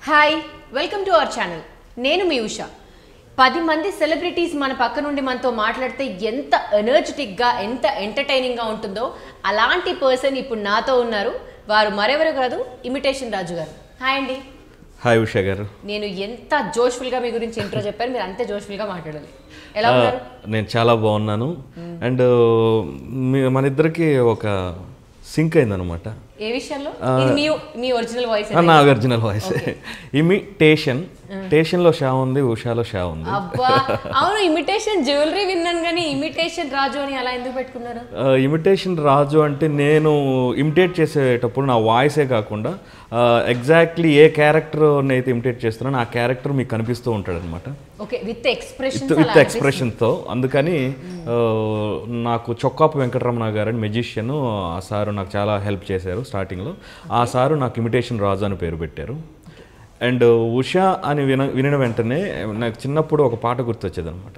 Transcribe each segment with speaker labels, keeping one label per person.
Speaker 1: Hi welcome to our channel నేను మీ ఉష పది మంది సెలబ్రిటీస్ మన పక్క నుండి మనతో మాట్లాడితే ఎంత ఎనర్జెటిక్గా ఎంత ఎంటర్టైనింగ్గా ఉంటుందో అలాంటి పర్సన్ ఇప్పుడు నాతో ఉన్నారు వారు మరెవరు కాదు ఇమిటేషన్ రాజు గారు హాయ్ అండి
Speaker 2: హాయ్ ఉషా గారు
Speaker 1: నేను ఎంత జోష్ఫుల్గా మీ గురించి ఇంట్రో చెప్పారు మీరు అంతే జోష్ఫుల్గా మాట్లాడాలి ఎలా
Speaker 2: ఆ,
Speaker 1: ఉన్నారు
Speaker 2: నేను చాలా బాగున్నాను అండ్ మీ- మన ఇద్దరికి ఒక సింక్ అయిందనమాట
Speaker 1: ఏ విషయంలో ఇది మీ మీ ఒరిజినల్ వాయిస్
Speaker 2: నా ఒరిజినల్ వాయిస్ ఇమిటేషన్ టేషన్లో షా ఉంది ఉషాలో షా ఉంది
Speaker 1: అబ్బా అవును ఇమిటేషన్ జ్యువెలరీ విన్నాను కానీ ఇమిటేషన్ రాజు అని అలా ఎందుకు పెట్టుకున్నారు
Speaker 2: ఇమిటేషన్ రాజు అంటే నేను ఇమిటేట్ చేసేటప్పుడు నా వాయిసే కాకుండా ఎగ్జాక్ట్లీ ఏ క్యారెక్టర్ అయితే ఇమిటేట్ చేస్తున్నానో ఆ క్యారెక్టర్ మీకు కనిపిస్తూ ఉంటాడు అనమాట
Speaker 1: ఓకే విత్ ఎక్స్ప్రెషన్
Speaker 2: విత్ ఎక్స్ప్రెషన్తో అందుకని ఆ, నాకు చొక్కాపు వెంకటరమణ గారు అని మెజిషియన్ ఆ సారు నాకు చాలా హెల్ప్ చేశారు స్టార్టింగ్లో ఆ సారు నాకు ఇమిటేషన్ రాజు అని పేరు పెట్టారు అండ్ ఉషా అని విన వినిన వెంటనే నాకు చిన్నప్పుడు ఒక పాట గుర్తొచ్చేది అనమాట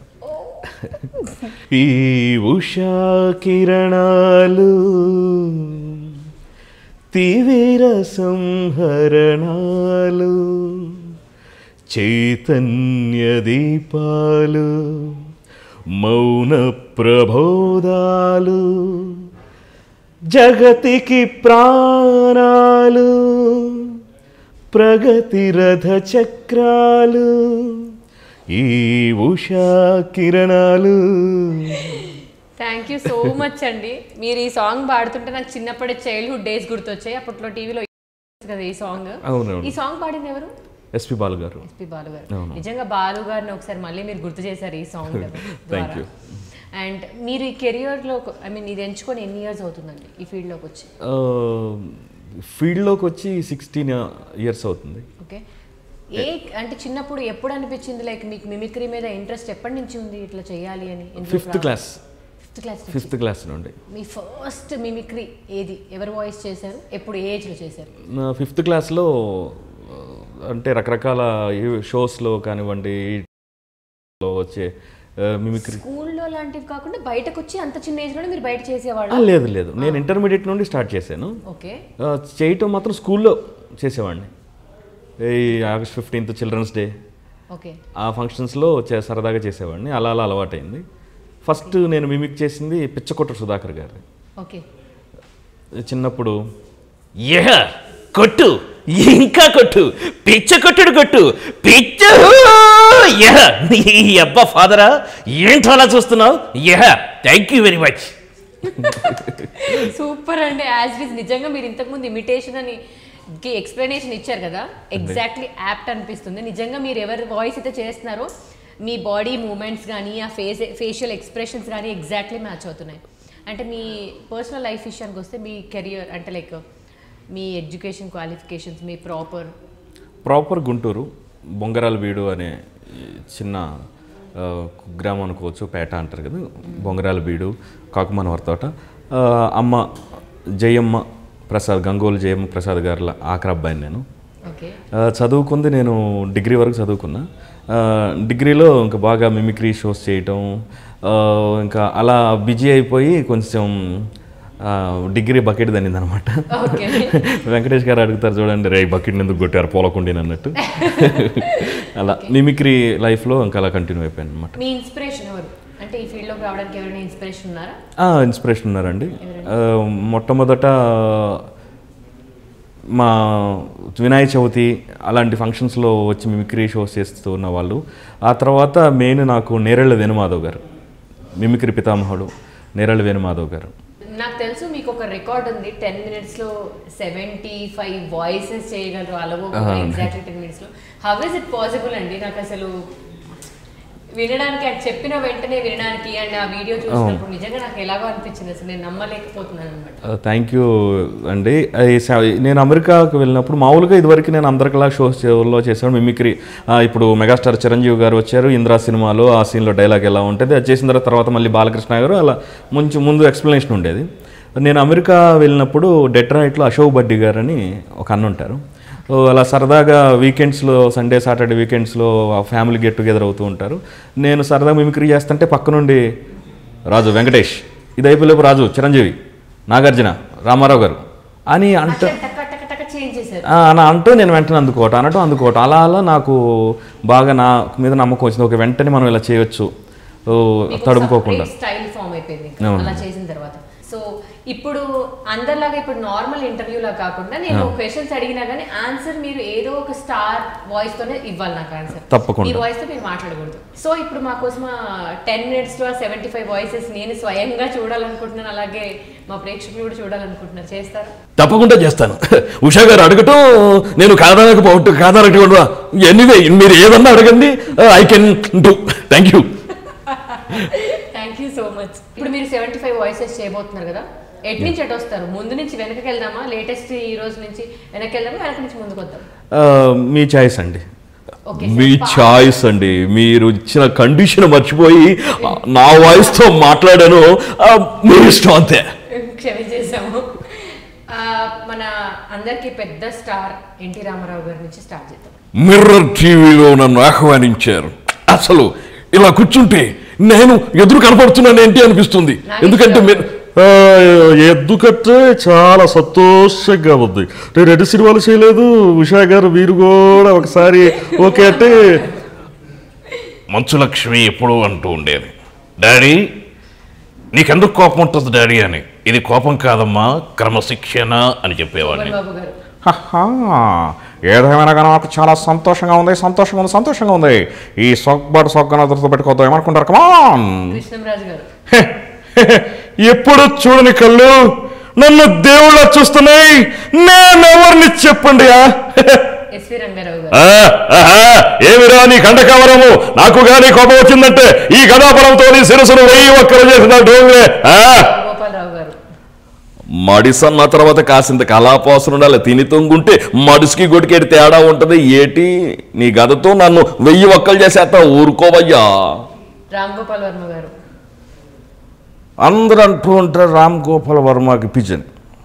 Speaker 2: ఈ ఉషా కిరణాలు తీవ్ర సంహరణాలు చైతన్య దీపాలు మౌన ప్రబోధాలు జగతికి ప్రాణాలు ప్రగతి రథ చక్రాలు ఈ ఉషా కిరణాలు
Speaker 1: థ్యాంక్ యూ సో మచ్ అండి మీరు ఈ సాంగ్ పాడుతుంటే నాకు చిన్నప్పుడే చైల్డ్హుడ్ డేస్ గుర్తొచ్చాయి అప్పట్లో టీవీలో కదా ఈ సాంగ్
Speaker 2: అవునవును
Speaker 1: ఈ సాంగ్ పాడింది ఎవరు
Speaker 2: ఎస్పి బాలు గారు
Speaker 1: ఎస్పి బాలు గారు నిజంగా బాలు గారిని ఒకసారి మళ్ళీ మీరు గుర్తు చేశారు ఈ సాంగ్
Speaker 2: Thank you.
Speaker 1: అండ్ మీరు ఈ కెరియర్లో ఐ మీన్ ఇది ఎంచుకొని ఎన్ని ఇయర్స్ అవుతుందండి ఈ ఫీల్డ్లోకి వచ్చి
Speaker 2: ఫీల్డ్లోకి వచ్చి సిక్స్టీన్ ఇయర్స్ అవుతుంది
Speaker 1: ఓకే ఏ అంటే చిన్నప్పుడు ఎప్పుడు అనిపించింది లైక్ మీకు మిమిక్రీ మీద ఇంట్రెస్ట్ ఎప్పటి నుంచి ఉంది ఇట్లా చేయాలి అని
Speaker 2: fifth class
Speaker 1: fifth class
Speaker 2: fifth class నుండి
Speaker 1: మీ ఫస్ట్ మిమిక్రీ ఏది ఎవరు వాయిస్ చేశారు ఎప్పుడు ఏ ఏజ్లో చేశారు
Speaker 2: నా ఫిఫ్త్ క్లాస్లో అంటే రకరకాల షోస్లో కానివ్వండి లో వచ్చే మిమిక్రీ
Speaker 1: స్కూల్లో లాంటివి కాకుండా బయటకు వచ్చి అంత చిన్న ఏజ్లోనే మీరు బయట చేసేవాళ్ళు
Speaker 2: లేదు లేదు నేను ఇంటర్మీడియట్ నుండి స్టార్ట్ చేశాను
Speaker 1: ఓకే
Speaker 2: ఆ, చేయటం మాత్రం స్కూల్లో చేసేవాడిని ఈ August fifteenth children's day
Speaker 1: okay
Speaker 2: ఆ ఫంక్షన్స్లో చే- సరదాగా చేసేవాడిని అలా అలా అలవాటైంది ఫస్ట్ నేను మిమిక్ చేసింది పిచ్చకొట్ట సుధాకర్ గారు
Speaker 1: ఓకే
Speaker 2: చిన్నప్పుడు
Speaker 3: యహ కొట్టు ఇంకా కొట్టు పిచ్చ కొట్టుడు కొట్టు పిచ్చ యహ ఈ అబ్బా ఫాదరా ఏంటో అలా చూస్తున్నావు yeah thank you very much
Speaker 1: super అండి యాజ్ ఇట్ ఇస్ నిజంగా మీరు ఇంతకుముందు ఇమిటేషన్ అని ఎక్స్ప్లెనేషన్ ఇచ్చారు కదా ఎగ్జాక్ట్లీ యాప్ట్ అనిపిస్తుంది నిజంగా మీరు ఎవరి వాయిస్ అయితే చేస్తున్నారో మీ బాడీ మూమెంట్స్ కానీ ఆ ఫేస్ ఫేషియల్ ఎక్స్ప్రెషన్స్ కానీ ఎగ్జాక్ట్లీ మ్యాచ్ అవుతున్నాయి అంటే మీ పర్సనల్ లైఫ్ విషయానికి వస్తే మీ కెరియర్ అంటే లైక్ మీ ఎడ్యుకేషన్ క్వాలిఫికేషన్స్ మీ ప్రాపర్
Speaker 2: ప్రాపర్ గుంటూరు బొంగరాల వీడు అనే ఈ చిన్న ఆ, కుగ్రామం అనుకోవచ్చు పేట అంటారు కదా బొంగరాల బీడు కాకుమనవర్ తోట ఆ, అమ్మ జయమ్మ ప్రసాద్ గంగోలు జయమ్మ ప్రసాద్ గారుల ఆఖరి అబ్బాయిని నేను
Speaker 1: ఓకే
Speaker 2: ఆ, చదువుకుంది నేను డిగ్రీ వరకు చదువుకున్నా ఆ, డిగ్రీలో ఇంకా బాగా మిమిక్రీ షోస్ చేయటం ఆ, ఇంకా అలా బిజీ అయిపోయి కొంచెం ఆ, డిగ్రీ బకెట్ దనింది అనమాట
Speaker 1: ఓకే
Speaker 2: వెంకటేష్ గారు అడుగుతారు చూడండి రే బకెట్ ఎందుకు కొట్టారు పోలకుండి అన్నట్టు అలా మిమిక్రీ లైఫ్లో ఇంకా అలా కంటిన్యూ అయిపోయాను అనమాట
Speaker 1: మీ ఇన్స్పిరేషన్ ఎవరు అంటే ఈ ఫీల్డ్లోకి రావడానికి ఎవరైనా ఇన్స్పిరేషన్ ఉన్నారా
Speaker 2: ఇన్స్పిరేషన్ ఉన్నారండి ఆ, మొట్టమొదట మా వినాయక చవితి అలాంటి ఫంక్షన్స్లో వచ్చి మిమిక్రీ షోస్ చేస్తూ ఉన్న వాళ్ళు ఆ తర్వాత మెయిన్ నాకు నేరేళ్ళ వేణుమాధవ్ గారు మిమిక్రీ పితామహుడు నేరేళ్ళ వేణుమాధవ్ గారు
Speaker 1: నాకు తెలుసు మీకు ఒక రికార్డ్ ఉంది టెన్ మినిట్స్ లో సెవెంటీ ఫైవ్ వాయిసెస్ చేయగలరు అలవో ఎగ్జాక్ట్లీ టెన్ మినిట్స్ లో హౌ ఇస్ ఇట్ పాసిబుల్ అండి నాకు అసలు వినడానికి అది చెప్పిన వెంటనే వినడానికి అండ్ ఆ వీడియో చూసినప్పుడు నిజంగా నాకు ఎలాగో అనిపించింది అసలు నేను నమ్మలేకపోతున్నాను అనమాట
Speaker 2: థ్యాంక్ యూ అండి ఈ స- నేను అమెరికాకు వెళ్ళినప్పుడు మామూలుగా ఇదివరకు నేను అందరికలా షోస్ లో చేశాను మిమిక్రీ ఆ, ఇప్పుడు మెగాస్టార్ చిరంజీవి గారు వచ్చారు ఇంద్రా సినిమాలో ఆ సీన్లో డైలాగ్ ఎలా ఉంటుంది అది చేసిన తర్వాత తర్వాత మళ్ళీ బాలకృష్ణ గారు అలా ముందు ముందు ఎక్స్ప్లెనేషన్ ఉండేది నేను అమెరికా వెళ్ళినప్పుడు డెట్రాయిట్లో అశోక్ బడ్డి గారు అని ఒక అన్న ఉంటారు ఓ, అలా సరదాగా వీకెండ్స్లో సండే సాటర్డే వీకెండ్స్లో ఫ్యామిలీ గెట్ టుగెదర్ అవుతూ ఉంటారు నేను సరదాగా మిమిక్రీ చేస్తుంటే పక్క నుండి రాజు వెంకటేష్ ఇది అయిపోలేపు రాజు చిరంజీవి నాగార్జున రామారావు గారు అని అంట
Speaker 1: టక్క టక్క టక్క చేంజ్ చేశారు సార్
Speaker 2: ఆ, అని అంటూ నేను వెంటనే అందుకోవటం అనటం అందుకోవటం అలా అలా నాకు బాగా నా మీద నమ్మకం వచ్చింది ఒక వెంటనే మనం ఇలా చేయొచ్చు ఓ, తడుముకోకుండా
Speaker 1: స్టైల్ ఫామ్ అయిపోయింది ఇంకా
Speaker 2: అవును.
Speaker 1: అలా చేసిన తర్వాత సో ఇప్పుడు అందరిలాగా ఇప్పుడు నార్మల్ ఇంటర్వ్యూలా కాకుండా నేను క్వశ్చన్స్ అడిగినా కానీ ఆన్సర్ మీరు ఏదో ఒక స్టార్ వాయిస్ తోనే ఇవ్వాలి నాకు ఆన్సర్
Speaker 2: తప్పకుండా.
Speaker 1: ఈ వాయిస్ తో మీరు మాట్లాడకూడదు సో ఇప్పుడు మా కోసం టెన్ మినిట్స్ లో సెవెంటీ ఫైవ్ వాయిసెస్ నేను స్వయంగా చూడాలనుకుంటున్నాను అలాగే మా ప్రేక్షకులు కూడా చూడాలనుకుంటున్నారు చేస్తారా
Speaker 3: తప్పకుండా చేస్తాను ఉషా గారు అడగటం నేను కాదనకపోవటం కాదనకపోవడం ఎనీవే మీరు ఏదన్నా అడగండి I can do thank you
Speaker 1: thank you so much ఇప్పుడు మీరు సెవెంటీ ఫైవ్ వాయిసెస్ చేయబోతున్నారు కదా ఎటు నుంచి ఎటు వస్తారు ముందు నుంచి వెనకకి వెళ్దామా లేటెస్ట్ ఈ రోజు నుంచి వెనక్కి వెళ్దామా వెనక నుంచి ముందుకు వద్దాం
Speaker 2: ఆ, మీ చాయిస్ అండి
Speaker 1: ఓకే
Speaker 2: మీ చాయిస్ అండి మీరు ఇచ్చిన కండిషన్ మర్చిపోయి ఆ, నా వాయిస్ తో మాట్లాడాను ఆ, మీ ఇష్టం అంతే
Speaker 1: క్షమించేసాము ఆ, మన అందరికి పెద్ద స్టార్ ఎన్టీ రామారావు గారి నుంచి స్టార్ట్ చేద్దాం
Speaker 3: మిర్రర్ టీవీలో నన్ను ఆహ్వానించారు అసలు ఇలా కూర్చుంటే నేను ఎదురు కనపడుతున్నాను ఏంటి అనిపిస్తుంది ఎందుకంటే మీరు
Speaker 2: ఆ, ఎందుకంటే చాలా సంతోషంగా ఉంది నేను రెండు సినిమాలు చేయలేదు ఉషా గారు మీరు కూడా ఒకసారి ఓకే అంటే
Speaker 3: మంచు లక్ష్మి ఎప్పుడూ అంటూ ఉండేది డాడీ నీకెందుకు కోపం ఉంటుంది డాడీ అని ఇది కోపం కాదమ్మా క్రమశిక్షణ అని చెప్పేవాడిని
Speaker 1: బాబు గారు
Speaker 2: హహా, ఏదేమైనా కానీ నాకు చాలా సంతోషంగా ఉంది సంతోషంగా ఉంది సంతోషంగా ఉంది ఈ సొగ్బాటు సొగ్గనతో పెట్టుకోవద్దు ఏమనుకుంటారు కమాన్
Speaker 1: కృష్ణంరాజు గారు
Speaker 2: ఎప్పుడు చూడని కళ్ళు నన్ను దేవుళ్ళ చూస్తున్నాయి నేనెవరిని చెప్పండి
Speaker 1: ఎస్వి రంగారావు గారు
Speaker 3: ఆ, ఆహా, ఏమిరా నీ కండకవరము నాకు గాని కోపం వచ్చిందంటే ఈ గదాపరంతో నీ శిరసును వెయ్యి ఒక్కరు చేసిన డోంగ్లే ఆ
Speaker 1: గోపాలరావు గారు
Speaker 3: మడిసన్న తర్వాత కాసింత కళాపోసన ఉండాలి తిని తొంగుంటే మడుసుకి గొడికేటి తేడా ఉంటది ఏటి నీ గదతో నన్ను వెయ్యి ఒక్కలు చేసేస్తా ఊరుకోవయ్యా
Speaker 1: రామ్ గోపాల్ వర్మ గారు
Speaker 2: అందరూ అంటూ ఉంటారు రామ్ గోపాల్ వర్మకి పిజన్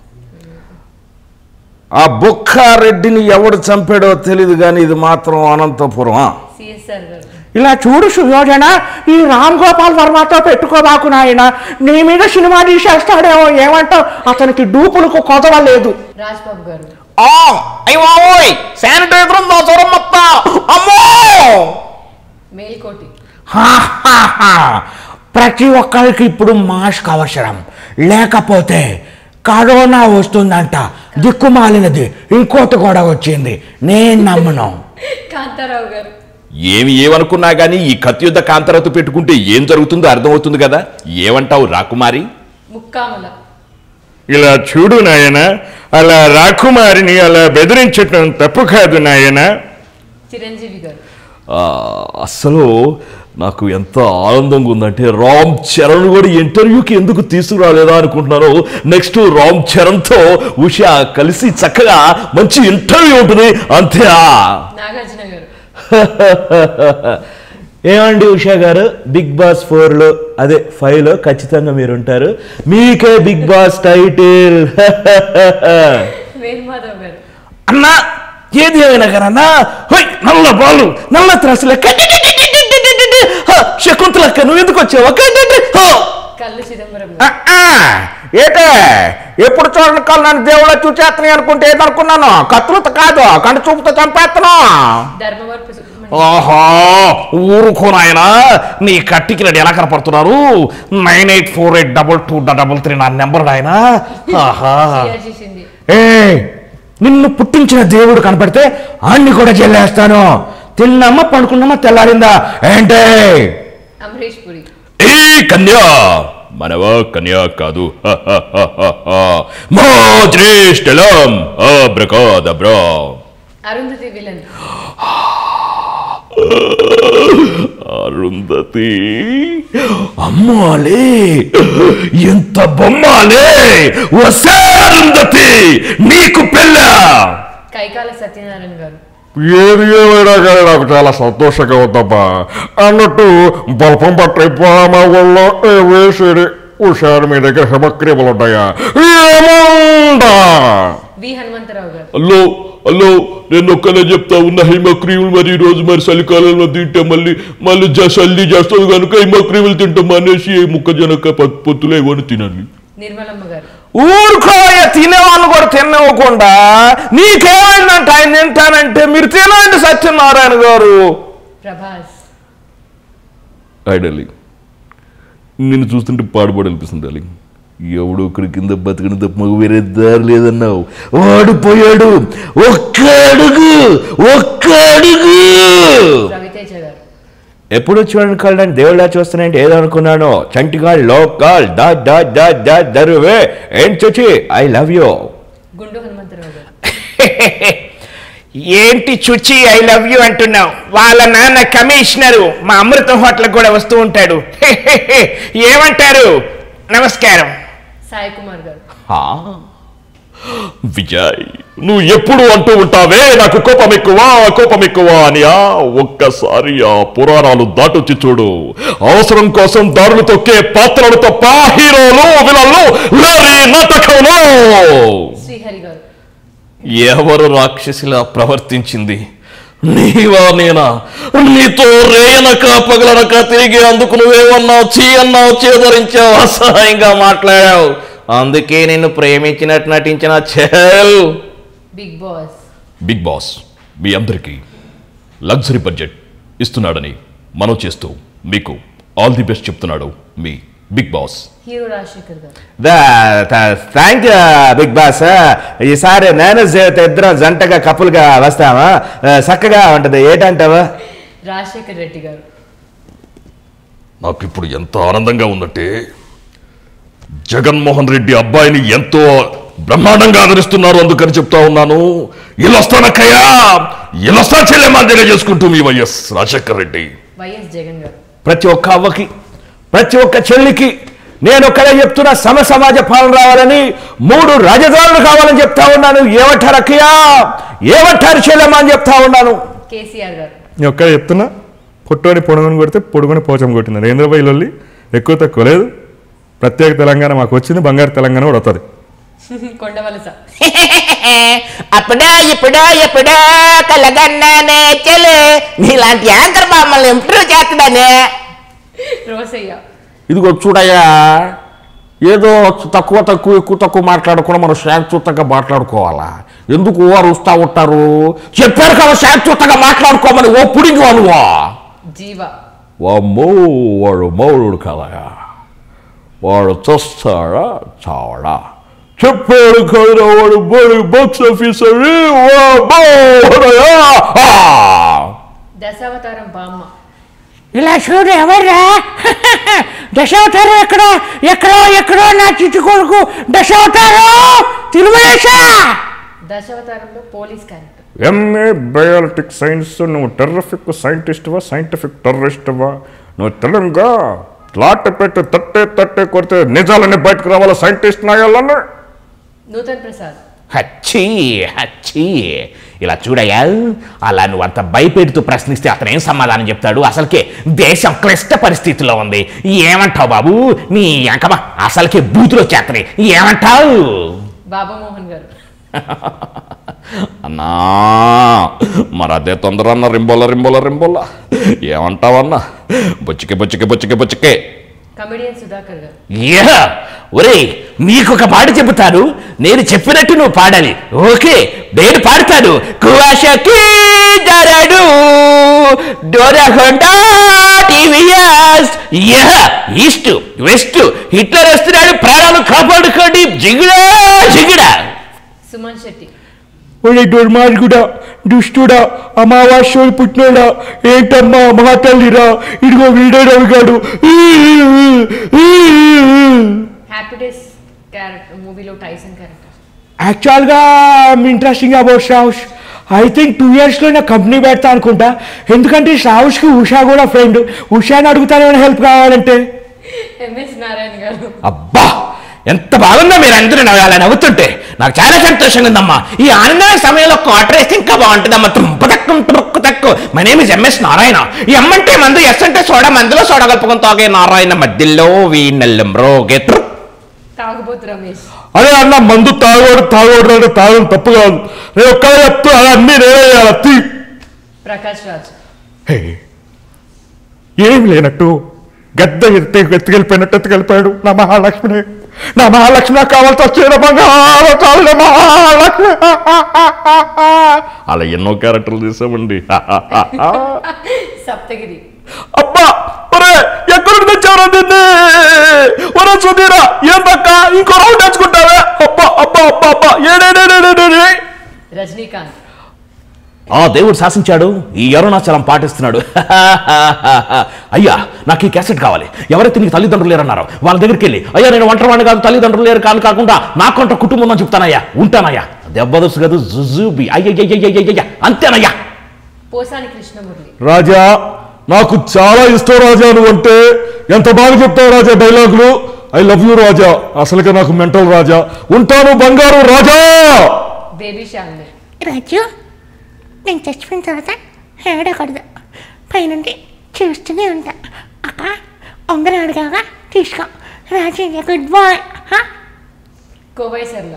Speaker 2: ఆ బొక్కారెడ్డిని ఎవడు చంపాడో తెలియదు కానీ ఇది మాత్రం అనంతపురం ఆ.
Speaker 1: సిఎస్ఆర్ గారు
Speaker 4: ఇలా చూడు సుయోజన ఈ రామ్ గోపాల్ వర్మతో పెట్టుకోబాకు నాయన నీ మీద సినిమా తీసేస్తాడేమో ఏమంటావు అతనికి డూపులకు కొదవలేదు
Speaker 1: రాజ్ బాబు గారు
Speaker 4: శానిటైజర్ ఉందా చూడమ్మత్త అమ్మో
Speaker 1: మేల్కోటి
Speaker 4: హాహాహా. ప్రతి ఒక్కరికి ఇప్పుడు మాస్క్ అవసరం లేకపోతే కరోనా వస్తుందంట దిక్కుమాలినది ఇంకోటి కూడా వచ్చింది నేను నమ్మను
Speaker 1: కాంతారావు గారు
Speaker 3: ఏమి ఏమనుకున్నా గానీ ఈ కత్యుద్ధ కాంతరతో పెట్టుకుంటే ఏం జరుగుతుందో అర్థమవుతుంది కదా ఏమంటావు రాకుమారి
Speaker 1: ముక్కాముల
Speaker 2: ఇలా చూడు నాయన అలా రాకుమారిని అలా బెదిరించటం తప్పు కాదు నాయన
Speaker 1: చిరంజీవి గారు
Speaker 3: ఆ, అసలు నాకు ఎంత ఆనందంగా ఉందంటే రామ్ చరణ్ కూడా ఇంటర్వ్యూకి ఎందుకు తీసుకురాలేదా అనుకుంటున్నాను నెక్స్ట్ రామ్ చరణ్తో ఉషా కలిసి చక్కగా మంచి ఇంటర్వ్యూ ఉంటుంది అంతే
Speaker 1: నాగార్జున గారు
Speaker 2: ఏమండి ఉషా గారు బిగ్ బాస్ ఫోర్లో అదే ఫైవ్లో ఖచ్చితంగా మీరు ఉంటారు మీకే బిగ్ బాస్ టైటిల్
Speaker 1: వేణుమాధవ్ గారు
Speaker 4: అన్నా ఏది అయినా కదన్నా హోయ్ నల్ల బాలు నల్ల త్రాసులే
Speaker 2: శకుంతలక్క నువ్వు ఎందుకు వచ్చావు
Speaker 1: కళ్ళు చిదంబరం
Speaker 4: ఆ,
Speaker 1: గారు
Speaker 4: ఆ, ఏటే ఎప్పుడు చూడని కళ్ళు నన్ను దేవుళ్ళ చూచేస్తున్నాయి అనుకుంటే ఏదనుకున్నాను కత్తులతో కాదు కంటి చూపుతో చంపేస్తాను
Speaker 1: ధర్మవరపు సుబ్రహ్మణ్యం
Speaker 3: ఆహా ఊరుకో నాయనా నీ కట్టికి రెడీ ఎలా కనపడుతున్నారు nine eight four eight double two double three నా నెంబర్ ఆయన ఆహా
Speaker 1: సియాజీ షిండే
Speaker 4: ఏ నిన్ను పుట్టించిన దేవుడు కనపడితే అన్ని కూడా చెల్లేస్తాను తిన్నమ్మ పడుకున్నమ్మ తెల్లారిందా ఏంటే
Speaker 1: అమరీష్ పురి
Speaker 3: ఏ కన్యా మనవ కన్యా కాదు మోజ్రేష్టలం అబ్రకాదబ్రా
Speaker 1: అరుంధతి విలన్
Speaker 3: అరుంధతి అమ్మాలే ఎంత బొమ్మాలే వసే అరుంధతి నీకు పెళ్ళ
Speaker 1: కైకాల సత్యనారాయణ గారు
Speaker 2: ఏది ఏమైనా కానీ నాకు చాలా సంతోషంగా ఉందమ్మా అన్నట్టు బల్పం పట్టే మా ఊళ్ళో ఏ వేసేది హుషారు మీ దగ్గర హిమక్రీములు ఉన్నాయా ఏముందా
Speaker 1: వి హనుమంతరావు గారు
Speaker 3: అల్లో అల్లో నేను ఒక్కనే చెప్తా ఉన్న హిమక్రీములు మరి ఈ రోజు మరి చలికాలంలో తింటే మళ్ళీ మళ్ళీ జ- చల్లి చేస్తుంది కనుక హిమక్రీములు తింటాం అనేసి ముక్కజనక పొత్తులు ఇవన్నీ తినాలి
Speaker 1: నిర్మలమ్మ గారు
Speaker 3: ఊరుకోయ తినేవాళ్ళు కూడా తినవ్వకుండా నీకేమైందంటే ఆయన తింటానంటే మీరు తినండి సత్యనారాయణ గారు
Speaker 1: ప్రభాస్
Speaker 2: ఐడలి నిన్ను చూస్తుంటే పాడుపాడు అనిపిస్తుంది డార్లింగ్ ఎవడు ఒకడి కింద బతికిన తప్ప మాకు వేరే దారి లేదన్నావు వాడు పోయాడు ఒక్క అడుగు ఒక్క అడుగు
Speaker 1: రవితేజ గారు
Speaker 3: ఎప్పుడు చూడండి కళ్ళని దేవుళ్ళ చూస్తున్నాయంటే ఏదో అనుకున్నాను చంటిగా లోకల్ డా డా డా డా దరువే ఏం చూచి ఐ లవ్ యూ
Speaker 1: గుండు హనుమంతరావు గారు
Speaker 3: ఏంటి చుచి ఐ లవ్ యూ అంటున్నావు వాళ్ళ నాన్న కమిషనరు మా అమృతం హోటల్ కూడా వస్తూ ఉంటాడు ఏమంటారు నమస్కారం
Speaker 1: సాయి కుమార్ గారు
Speaker 2: విజయ్ నువ్వు ఎప్పుడు అంటూ ఉంటావే నాకు కోపం ఎక్కువ కోపం ఎక్కువ అని ఆ ఒక్కసారి ఆ పురాణాలు దాటొచ్చి చూడు అవసరం కోసం దారులు తొక్కే పాత్రలు తప్ప హీరోలు విలన్లు లేని నాటకంలో
Speaker 1: శ్రీహరి గారు
Speaker 2: ఎవరు రాక్షసిలా ప్రవర్తించింది నీవా నేనా నీతో రేయనక పగలనక తిరిగి అందుకు నువ్వేమన్నావు చీ అన్నావు చేదరించావు అసహాయంగా మాట్లాడావు అందుకే నిన్ను ప్రేమించినట్టు నటించిన చెల్
Speaker 1: బిగ్ బాస్
Speaker 2: బిగ్ బాస్ మీ అందరికీ లగ్జరీ బడ్జెట్ ఇస్తున్నాడని మనం చేస్తూ మీకు ఆల్ ది బెస్ట్ చెప్తున్నాడు మీ Big Boss
Speaker 1: hero Rajasekhar garu
Speaker 3: thank you big boss ఈసారి నేను జీవిత ఇద్దరం జంటగా కప్పులుగా వస్తామా చక్కగా ఉంటది ఏంటంటావా
Speaker 1: రాజశేఖర్ రెడ్డి గారు
Speaker 2: నాకు ఇప్పుడు ఎంత ఆనందంగా ఉందంటే జగన్మోహన్ రెడ్డి అబ్బాయిని ఎంతో బ్రహ్మాండంగా ఆదరిస్తున్నారు అందుకని చెప్తా ఉన్నాను ఇల్లొస్తానక్కయ్యా ఇల్లొస్తా చెల్లెమ్మా తెలియజేసుకుంటూ మీ వైఎస్ రాజశేఖర్ రెడ్డి
Speaker 1: వైఎస్ జగన్ గారు
Speaker 3: ప్రతి ఒక్క అవ్వకి ప్రతి ఒక్క చెల్లికి నేను ఒక్కడే చెప్తున్నా సమ సమాజ పాలన రావాలని మూడు రాజధానులు కావాలని చెప్తా ఉన్నాను ఏమంటారు అక్కయ్య ఏమంటారు చెల్లెమ్మ అని చెప్తా ఉన్నాను
Speaker 1: కేసీఆర్ గారు
Speaker 5: నేను ఒక్కడే చెప్తున్నా పొట్టోని పొడుగుని కొడితే పొడుగుని పోచం కొట్టింది నరేంద్రబాయి లొల్లి ఎక్కువ తక్కువ లేదు ప్రత్యేక తెలంగాణ మాకు వచ్చింది బంగారు తెలంగాణ కూడా వస్తుంది
Speaker 1: కొండవలస
Speaker 6: అప్పుడా ఇప్పుడా ఎప్పుడా కలగన్నానే చెలు నీలాంటి యాంకర్ మమ్మల్ని ఇంప్రూవ్ చేస్తుందనే
Speaker 1: రోసయ్య
Speaker 4: ఇదిగో చూడయ్యా ఏదో తక్కువ తక్కువ ఎక్కువ తక్కువ మాట్లాడకుండా మనం శాంతియుతంగా మాట్లాడుకోవాలా ఎందుకు అరుస్తా ఉంటారు చెప్పారు కదా శాంతియుతంగా మాట్లాడుకోమని ఓ పుడింగి అనువా
Speaker 1: జీవ
Speaker 2: వామ్మో వాడు మౌరుడు కదయా వాడు చస్తాడా చావడా చెప్పాడు కదా వాడు బడి బాక్స్ ఆఫీసర్
Speaker 1: దశావతారం బామ్మ
Speaker 4: ఇలా చూడు ఎవర్రా దశావతారం ఎక్కడ ఎక్కడో ఎక్కడో నా చిట్టు కొడుకు దశావతారం తిరుమలేశా
Speaker 1: దశావతారంలో police character
Speaker 5: M A biologic science నువ్వు టెర్రఫిక్ సైంటిస్ట్వా సైంటిఫిక్ టెర్రరిస్ట్వా నువ్వు తెలంగా లాట పెట్టి తట్టే తట్టే కొడితే నిజాలన్నీ బయటకు రావాలా సైంటిస్ట్ నాయాలన్నా
Speaker 1: నూతన్ ప్రసాద్
Speaker 3: హచ్చి హచ్చి ఇలా చూడయ్యా అలా నువ్వు అంత భయపెడుతూ ప్రశ్నిస్తే అతను ఏం సమాధానం చెప్తాడు అసలుకే దేశం క్లిష్ట పరిస్థితిలో ఉంది ఏమంటావు బాబు నీ అంకమా అసలుకే బూతులు వచ్చేస్తున్నాయి ఏమంటావు
Speaker 1: బాబామోహన్ గారు
Speaker 2: అన్నా మరి అదే తొందర అన్న రింబోల రింబోల రింబోల ఏమంటావన్నా బొచ్చికే బొచ్చికే బొచ్చికే బొచ్చికే
Speaker 1: కమెడియన్ సుధాకర్ గారు
Speaker 3: యా ఒరే నీకు ఒక పాట చెబుతాను నేను చెప్పినట్టు నువ్వు పాడాలి ఓకే నేను పాడతాను కువాషకి డరాడు డోరహొండా టీవీఎస్ యా ఈస్ట్ వెస్ట్ హిట్లర్ వస్తున్నాడు ప్రాణాలు కాపాడుకోండి జిగిడా జిగిడా
Speaker 1: సుమన్ శెట్టి
Speaker 5: ఒరే దుర్మార్గుడా దుష్టుడా అమావాస్య పుట్టినోడా ఏంటమ్మా మాటల్లిరా ఇదిగో వీడే రవిగాడు
Speaker 1: హ్యాపీ డేస్ క్యారెక్టర్ మూవీలో టైసన్ క్యారెక్టర్
Speaker 4: యాక్చువల్గా ఇంట్రెస్టింగ్ అబౌట్ శ్రావుష్ ఐ థింక్ టూ ఇయర్స్లో నా కంపెనీ పెడతా అనుకుంటా ఎందుకంటే శ్రావుష్కి ఉషా కూడా ఫ్రెండ్ ఉషాని అడుగుతాను ఏమైనా హెల్ప్ కావాలంటే
Speaker 1: ఎంఎస్ నారాయణ గారు
Speaker 3: అబ్బా ఎంత బాగుందో మీరు అందరూ నవ్వాలి నవ్వుతుంటే నాకు చాలా సంతోషంగా ఉందమ్మా ఈ ఆనందమైన సమయంలో క్వార్టర్ వేస్తే ఇంకా బాగుంటుందమ్మా తుంప తక్కువ తుక్కు తక్కువ my name is M S Narayana ఈ ఎమ్మంటే మందు ఎస్ అంటే సోడా మందులో సోడా కలుపుకొని తాగే నారాయణ మధ్యలో వీణల్లం రోగెత్రు
Speaker 1: తాగుబోతు రమేష్
Speaker 5: అదే అన్న మందు తాగోడు తాగోడు అంటే తాగడం తప్పు కాదు నేను ఒక్కడే చెప్తూ అది అన్నీ నేనే చేయాలి తీ
Speaker 1: ప్రకాష్ రాజ్
Speaker 5: హే, ఏం లేనట్టు గద్ద ఎత్తి ఎత్తుకెళ్ళిపోయినట్టు ఎత్తుకెళ్ళిపోయాడు నా మహాలక్ష్మిని
Speaker 4: నా మహాలక్ష్మి నాకు కావాల్సి వచ్చిన బంగారం చాలు మహాలక్ష్మి అలా ఎన్నో క్యారెక్టర్లు తీసామండి
Speaker 1: సప్తగిరి
Speaker 4: అబ్బా ఒరే ఎక్కడ తెచ్చారా దీన్ని ఒరే సుధీరా ఏం పక్క ఇంకో రౌండ్ తెచ్చుకుంటావా అబ్బా అబ్బా అబ్బా అబ్బా ఏడేడేడేడే
Speaker 1: రజనీకాంత్
Speaker 3: ఆ దేవుడు శాసించాడు ఈ అరుణాచలం పాటిస్తున్నాడు అయ్యా నాకు ఈ క్యాసెట్ కావాలి ఎవరైతే నీకు తల్లిదండ్రులు లేరన్నారో వాళ్ళ దగ్గరికి వెళ్ళి అయ్యా నేను ఒంటరివాడిని కాదు తల్లిదండ్రులు లేరు కాదు కాకుండా నాకంట కుటుంబం అని చెప్తానయ్యా ఉంటానయ్యా దెబ్బదొసు కాదు జుజుబి అయ్యయ్యయ్యయ్యయ్య అంతేనయ్యా
Speaker 1: పోసాని కృష్ణమురళి
Speaker 4: రాజా నాకు చాలా ఇష్టం రాజా నువ్వు అంటే ఎంత బాగా చెప్తావు రాజా డైలాగులు ఐ లవ్ యూ రాజా అసలుగా నాకు మెంటల్ రాజా ఉంటాను బంగారు రాజా
Speaker 1: బేబీ శాలిని
Speaker 7: రాజు నేను చచ్చిపోయిన తర్వాత ఏడకూడదు పైనుండి చూస్తూనే ఉంటా అక్క ఉంగరం అడిగాక తీసుకో రాజు గుడ్ బాయ్
Speaker 1: కోవై సర్ల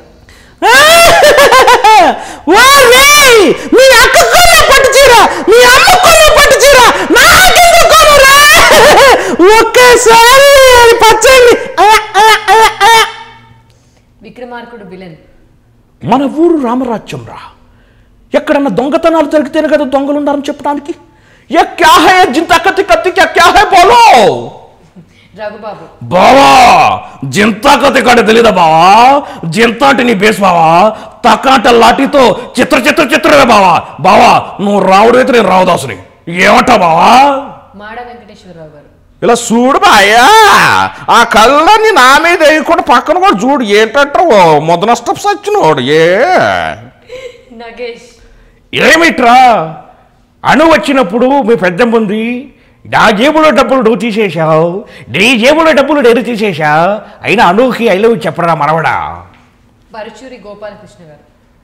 Speaker 6: ఓరేయ్! మీ అక్క కొన్న పట్టు చీర మీ అమ్మ కొన్న పట్టు చీర నాకెందుకు కొనురా ఒక్కసారి అది పచ్చండి అలా, అలా, అలా, అలా.
Speaker 1: విక్రమార్కుడు విలన్
Speaker 3: మన ఊరు రామరాజ్యం రా ఎక్కడన్నా దొంగతనాలు జరిగితేనే కదా దొంగలు ఉండాలని చెప్పడానికి ఏ క్యా హై జింత కత్తి కత్తి క్యా క్యా హై బోలో
Speaker 1: రఘుబాబు
Speaker 3: బావా జింతా కథ కాడ తెలీదా బావా జింత అంటే నీ బేస్ బావా తక్కాట లాఠీతో చిత్ర చిత్ర చిత్రమే బావా బావా నువ్వు రావుడు అయితే నేను రావుదాసుని ఏమంటావు బావా
Speaker 1: మాడ వెంకటేశ్వరరావు గారు
Speaker 4: ఇలా చూడు బాయ్యా ఆ కళ్ళని నా మీద వేయకుండా పక్కన కూడా చూడు ఏంటంటావు మొద నష్టపు సచ్చినోడు ఏ
Speaker 1: నగేష్
Speaker 3: ఏమిట్రా అణు వచ్చినప్పుడు మీ పెద్ద ఉంది నా జేబులో డబ్బులు నువ్వు తీసేశావు నీ జేబులో డబ్బులు నేను తీసేశా అయినా అణుకి ఐ లవ్ చెప్పరా మనవడా
Speaker 1: పరుచూరి గోపాలకృష్ణ గారు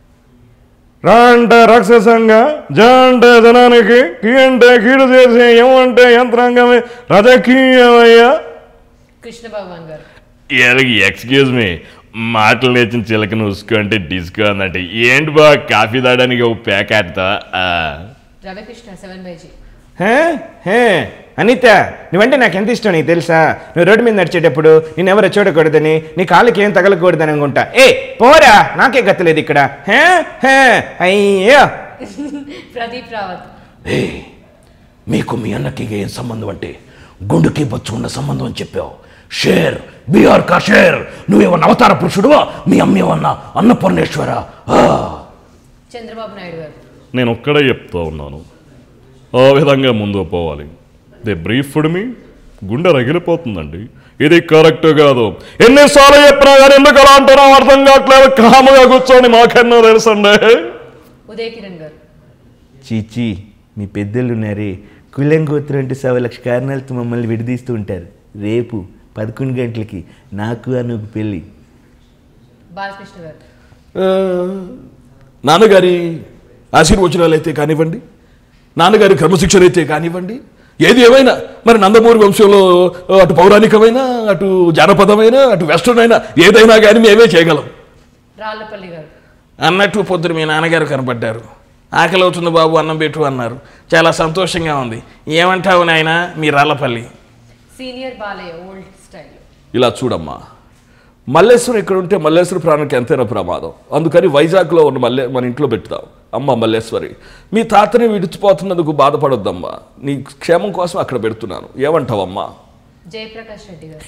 Speaker 5: రా అంటే రాక్షసంగా జ అంటే జనానికి కీ అంటే కీడు చేసే ఎం అంటే యంత్రాంగమే రజకీయమయ్యా
Speaker 1: కృష్ణ భగవాన్ గారు
Speaker 5: ఎక్స్క్యూజ్ మీ మాటలు నేర్చిన చిలకను ఉసుకో అంటే డిస్కో అన్నట్టు ఏంటి బా కాఫీ తాగడానికి ఒక ప్యాకెట్తో
Speaker 1: రవికృష్ణ సెవెన్ బైజీ
Speaker 3: హే హే అనిత నువ్వంటే నాకు ఎంత ఇష్టం నీకు తెలుసా నువ్వు రోడ్డు మీద నడిచేటప్పుడు నేను ఎవరు చూడకూడదని నీ కాళ్ళకి ఏం తగలకూడదని అనుకుంటా ఏ పోరా నాకే గతలేదు ఇక్కడ హే హే అయ్యో
Speaker 1: ప్రదీప్ రావత్
Speaker 3: ఏయ్, మీకు మీ అన్నకి ఏం సంబంధం అంటే గుండుకి బొచ్చు ఉన్న సంబంధం అని చెప్పావు షేర్ బీఆర్ కా షేర్ నువ్వేమన్నా అవతార పురుషుడువా మీ అమ్మేమన్నా అన్నపూర్ణేశ్వర ఆ.
Speaker 1: చంద్రబాబు నాయుడు గారు
Speaker 5: నేను ఒక్కడే చెప్తా ఉన్నాను ఆ విధంగా ముందుకు పోవాలి దే బ్రీఫ్డ్ మీ గుండె రగిలిపోతుందండి ఇది కరెక్ట్ కాదు ఎన్నిసార్లు చెప్పినా కానీ ఎందుకు అలా అంటున్నా అర్థం కావట్లేదు కాముగా కూర్చొని మాకెన్నో తెలుసండి
Speaker 1: ఉదయ్ కిరణ్ గారు
Speaker 8: చీచి మీ పెద్దలు ఉన్నారే కులం గోత్రం అంటే సవ లక్ష కారణాలతో మమ్మల్ని విడదీస్తూ ఉంటారు రేపు పదకొండు గంటలకి నాకు అనుకు పెళ్ళి
Speaker 1: బాలకృష్ణ గారు
Speaker 2: ఆ, నాన్నగారి ఆశీర్వచనాలు అయితే కానివ్వండి నాన్నగారి క్రమశిక్షణ అయితే కానివ్వండి ఏది ఏమైనా మరి నందమూరి వంశంలో అటు పౌరాణికమైన అటు జానపదమైన అటు వెస్టర్న్ అయినా ఏదైనా కానీ మేమే చేయగలం
Speaker 1: రాళ్లపల్లి గారు
Speaker 2: అన్నట్టు పొద్దున మీ నాన్నగారు కనపడ్డారు ఆకలి అవుతుంది బాబు అన్నం పెట్టు అన్నారు చాలా సంతోషంగా ఉంది ఏమంటావు నాయన మీ Rallapalli
Speaker 1: senior Balayya old style
Speaker 2: ఇలా చూడమ్మా మల్లేశ్వరం ఇక్కడ ఉంటే మల్లేశ్వర ప్రాణానికి ఎంతైనా ప్రమాదం అందుకని వైజాగ్లో ఉన్న మల్లె మన ఇంట్లో పెట్టుతాం అమ్మ మల్లేశ్వరి మీ తాతని విడిచిపోతున్నందుకు బాధపడొద్దమ్మా నీ క్షేమం కోసం అక్కడ పెడుతున్నాను ఏమంటావమ్మా
Speaker 1: జయప్రకాష్ రెడ్డి గారు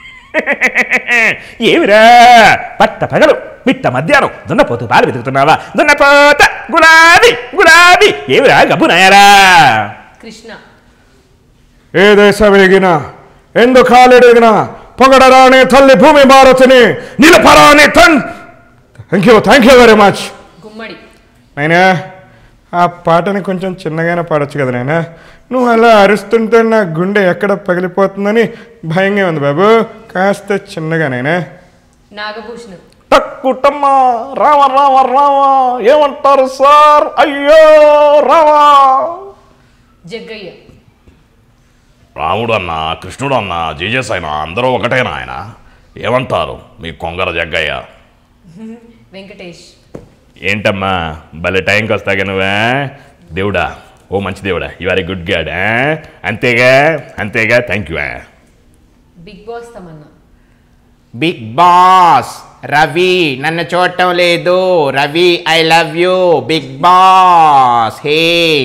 Speaker 3: ఏమిరా పట్ట పగలు మిట్ట మధ్యాహ్నం దున్నపోతు పాలు వెతుకుతున్నావా దున్నపోత గులాబీ గులాబీ ఏమిరా గబ్బు నాయరా
Speaker 1: కృష్ణ
Speaker 5: ఏ దేశం ఎగినా ఎందు కాలెడిగినా పొగడరాని తల్లి భూమి భారతిని నిలపరాని తన్ thank you thank you very much
Speaker 1: Gummadi
Speaker 5: నాయనా ఆ పాటని కొంచెం చిన్నగానే పాడొచ్చు కదా నాయనా నువ్వు అలా అరుస్తుంటే నా గుండె ఎక్కడ పగిలిపోతుందని భయంగా ఉంది బాబు కాస్త చిన్నగా నాయనా
Speaker 1: నాగభూషణం
Speaker 2: టక్కుటమ్మా రామ రామ రామ ఏమంటారు సార్ అయ్యో రామా
Speaker 1: జగ్గయ్య
Speaker 4: రాముడు అన్న కృష్ణుడు అన్న జీజస్ అయినా అందరూ ఒకటేనా ఆయన ఏమంటారు మీ కొంగర జగ్గయ్య
Speaker 1: వెంకటేష్
Speaker 4: ఏంటమ్మా భలే టైంకి వస్తాగా నువ్వే దేవుడా ఓ మంచి దేవుడా you are a good God అంతేగా అంతేగా thank you
Speaker 1: big boss Tamannaah
Speaker 6: big boss Ravi నన్ను చూడటం లేదు Ravi I love you big boss hey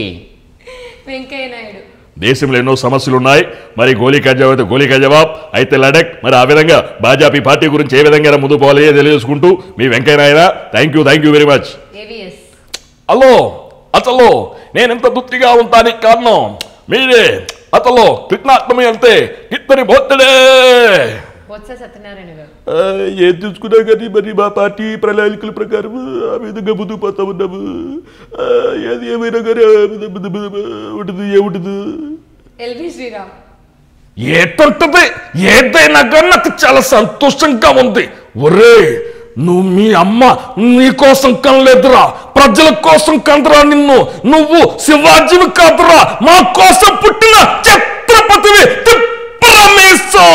Speaker 1: Venkaiah Naidu
Speaker 5: దేశంలో ఎన్నో సమస్యలు ఉన్నాయి మరి గోలీకా జవాబ్ అయితే గోలీకా జవాబ్ అయితే లడక్ మరి ఆ విధంగా భాజపా పార్టీ గురించి ఏ విధంగా ముందు పోవాలి తెలియజేసుకుంటూ మీ వెంకయ్య నాయన thank you thank you very much
Speaker 1: AVS
Speaker 5: hello అసలు నేను ఇంత దుత్తిగా ఉంటానికి కారణం మీరే అసలు కృష్ణాష్టమి అంటే ఇద్దరి బొత్తడే
Speaker 1: బొత్స సత్యనారాయణ గారు
Speaker 5: ఏం చూసుకున్నా కానీ మరి మా పార్టీ ప్రణాళికల ప్రకారం ఆ విధంగా ముందుకు పోతా ఉన్నాము ఆ, ఏది ఏమైనా కానీ ఆ విధ- విధ- విధ- ఉంటుంది ఏముంటుంది
Speaker 1: ఎల్వి శ్రీరామ్
Speaker 4: ఏటుంటది ఏదైనా కానీ నాకు చాలా సంతోషంగా ఉంది ఒరే నువ్వు మీ అమ్మ నీ కోసం కనలేదురా ప్రజల కోసం కందరా నిన్ను నువ్వు శివాజీవి కాదురా మా కోసం పుట్టిన ఛత్రపతివి తిప్పరమేశం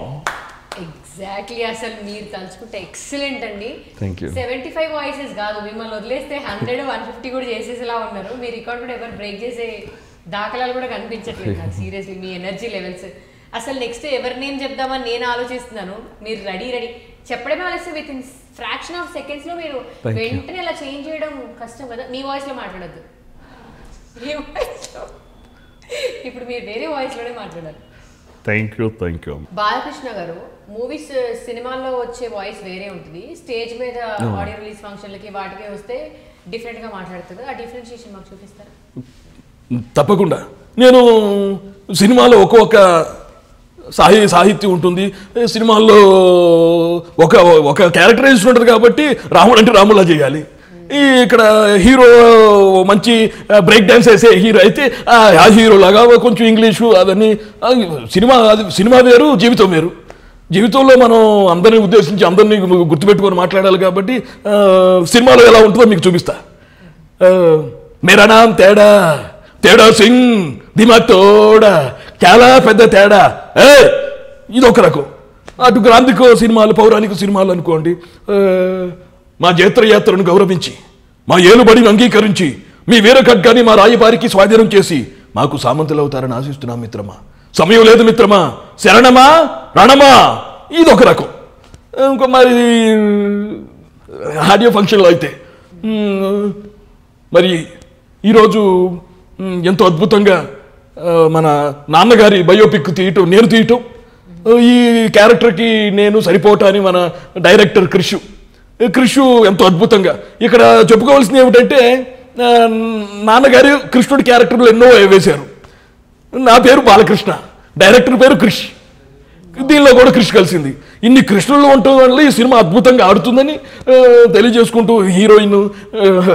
Speaker 1: ఎగ్జాక్ట్లీ అసలు మీరు తలుచుకుంటే ఎక్సలెంట్ అండి
Speaker 2: Thank you.
Speaker 1: Seventy five voices కాదు మిమ్మల్ని వదిలేస్తే హండ్రెడ్ వన్ ఫిఫ్టీ కూడా చేసేసేలా ఉన్నారు మీ రికార్డ్ కూడా ఎవరు బ్రేక్ చేసే దాఖలాలు కూడా కనిపించట్లేదు నాకు సీరియస్లీ మీ ఎనర్జీ లెవెల్స్ అసలు నెక్స్ట్ ఎవరి నేమ్ చెప్దామని నేను ఆలోచిస్తున్నాను మీరు రెడీ రెడీ చెప్పడమే ఆలస్యం with in fraction of seconds లో మీరు
Speaker 2: Thank you.
Speaker 1: వెంటనే అలా చేంజ్ చేయడం కష్టం కదా మీ వాయిస్ లో మాట్లాడద్దు మీ voice లో ఇప్పుడు మీరు వేరే వాయిస్ లోనే మాట్లాడాలి
Speaker 5: thank you thank you
Speaker 1: Balakrishna గారు మూవీస్ సినిమాల్లో వచ్చే వాయిస్ వేరే ఉంటుంది స్టేజ్ మీద ఆడియో రిలీజ్ ఫంక్షన్లకి వాటికి వస్తే డిఫరెంట్ గా మాట్లాడుతుంది ఆ డిఫరెన్షియేషన్ మాకు చూపిస్తారా
Speaker 4: తప్పకుండా నేను సినిమాలో ఒక్కొక్క సాహి సాహిత్యం ఉంటుంది ఏ సినిమాల్లో ఒక ఒక క్యారెక్టరైజేషన్ ఉంటుంది కాబట్టి రాముడు అంటే రాములా చేయాలి ఈ ఇక్కడ హీరో మంచి బ్రేక్ డ్యాన్స్ వేసే హీరో అయితే ఆ ఆ హీరో లాగా కొంచెం ఇంగ్లీషు అవన్నీ ఆ, సినిమా అది సినిమా వేరు జీవితం వేరు జీవితంలో మనం అందరిని ఉద్దేశించి అందరినీ గు- గుర్తుపెట్టుకొని మాట్లాడాలి కాబట్టి ఆ, సినిమాలో ఎలా ఉంటుందో మీకు చూపిస్తా ఆ, మేరా నామ్ తేడా తేడా సింగ్ దిమాగ్ తోడా చాలా పెద్ద తేడా ఏ ఇది ఒక రకం అటు గ్రాంధిక సినిమాలు పౌరాణిక సినిమాలు అనుకోండి ఆ, మా జైత్రయాత్రను గౌరవించి మా ఏలుబడిని అంగీకరించి మీ వీర ఖడ్గాన్ని మా రాయబారికి స్వాధీనం చేసి మాకు సామంతులు అవుతారని ఆశిస్తున్నాం మిత్రమా సమయం లేదు మిత్రమా శరణమా రణమా ఇది ఒక రకం ఇంకో మరి ఆడియో ఫంక్షన్లో అయితే మ్, మరి ఈరోజు మ్, ఎంతో అద్భుతంగా ఆ, మన నాన్నగారి బయోపిక్ తీయటం నేను తీయటం ఆ, ఈ క్యారెక్టర్కి నేను సరిపోవటాన్ని మన డైరెక్టర్ క్రిషు క్రిషు ఎంతో అద్భుతంగా ఇక్కడ చెప్పుకోవాల్సింది ఏమిటంటే ఆ, నాన్నగారు కృష్ణుడి క్యారెక్టర్లు ఎన్నో వేశారు నా పేరు బాలకృష్ణ డైరెక్టర్ పేరు క్రిష్ దీనిలో కూడా కృషి కలిసింది ఇన్ని కృష్ణులు ఉండటం వల్ల ఈ సినిమా అద్భుతంగా ఆడుతుందని ఆ, తెలియజేసుకుంటూ హీరోయిన్ ఆ,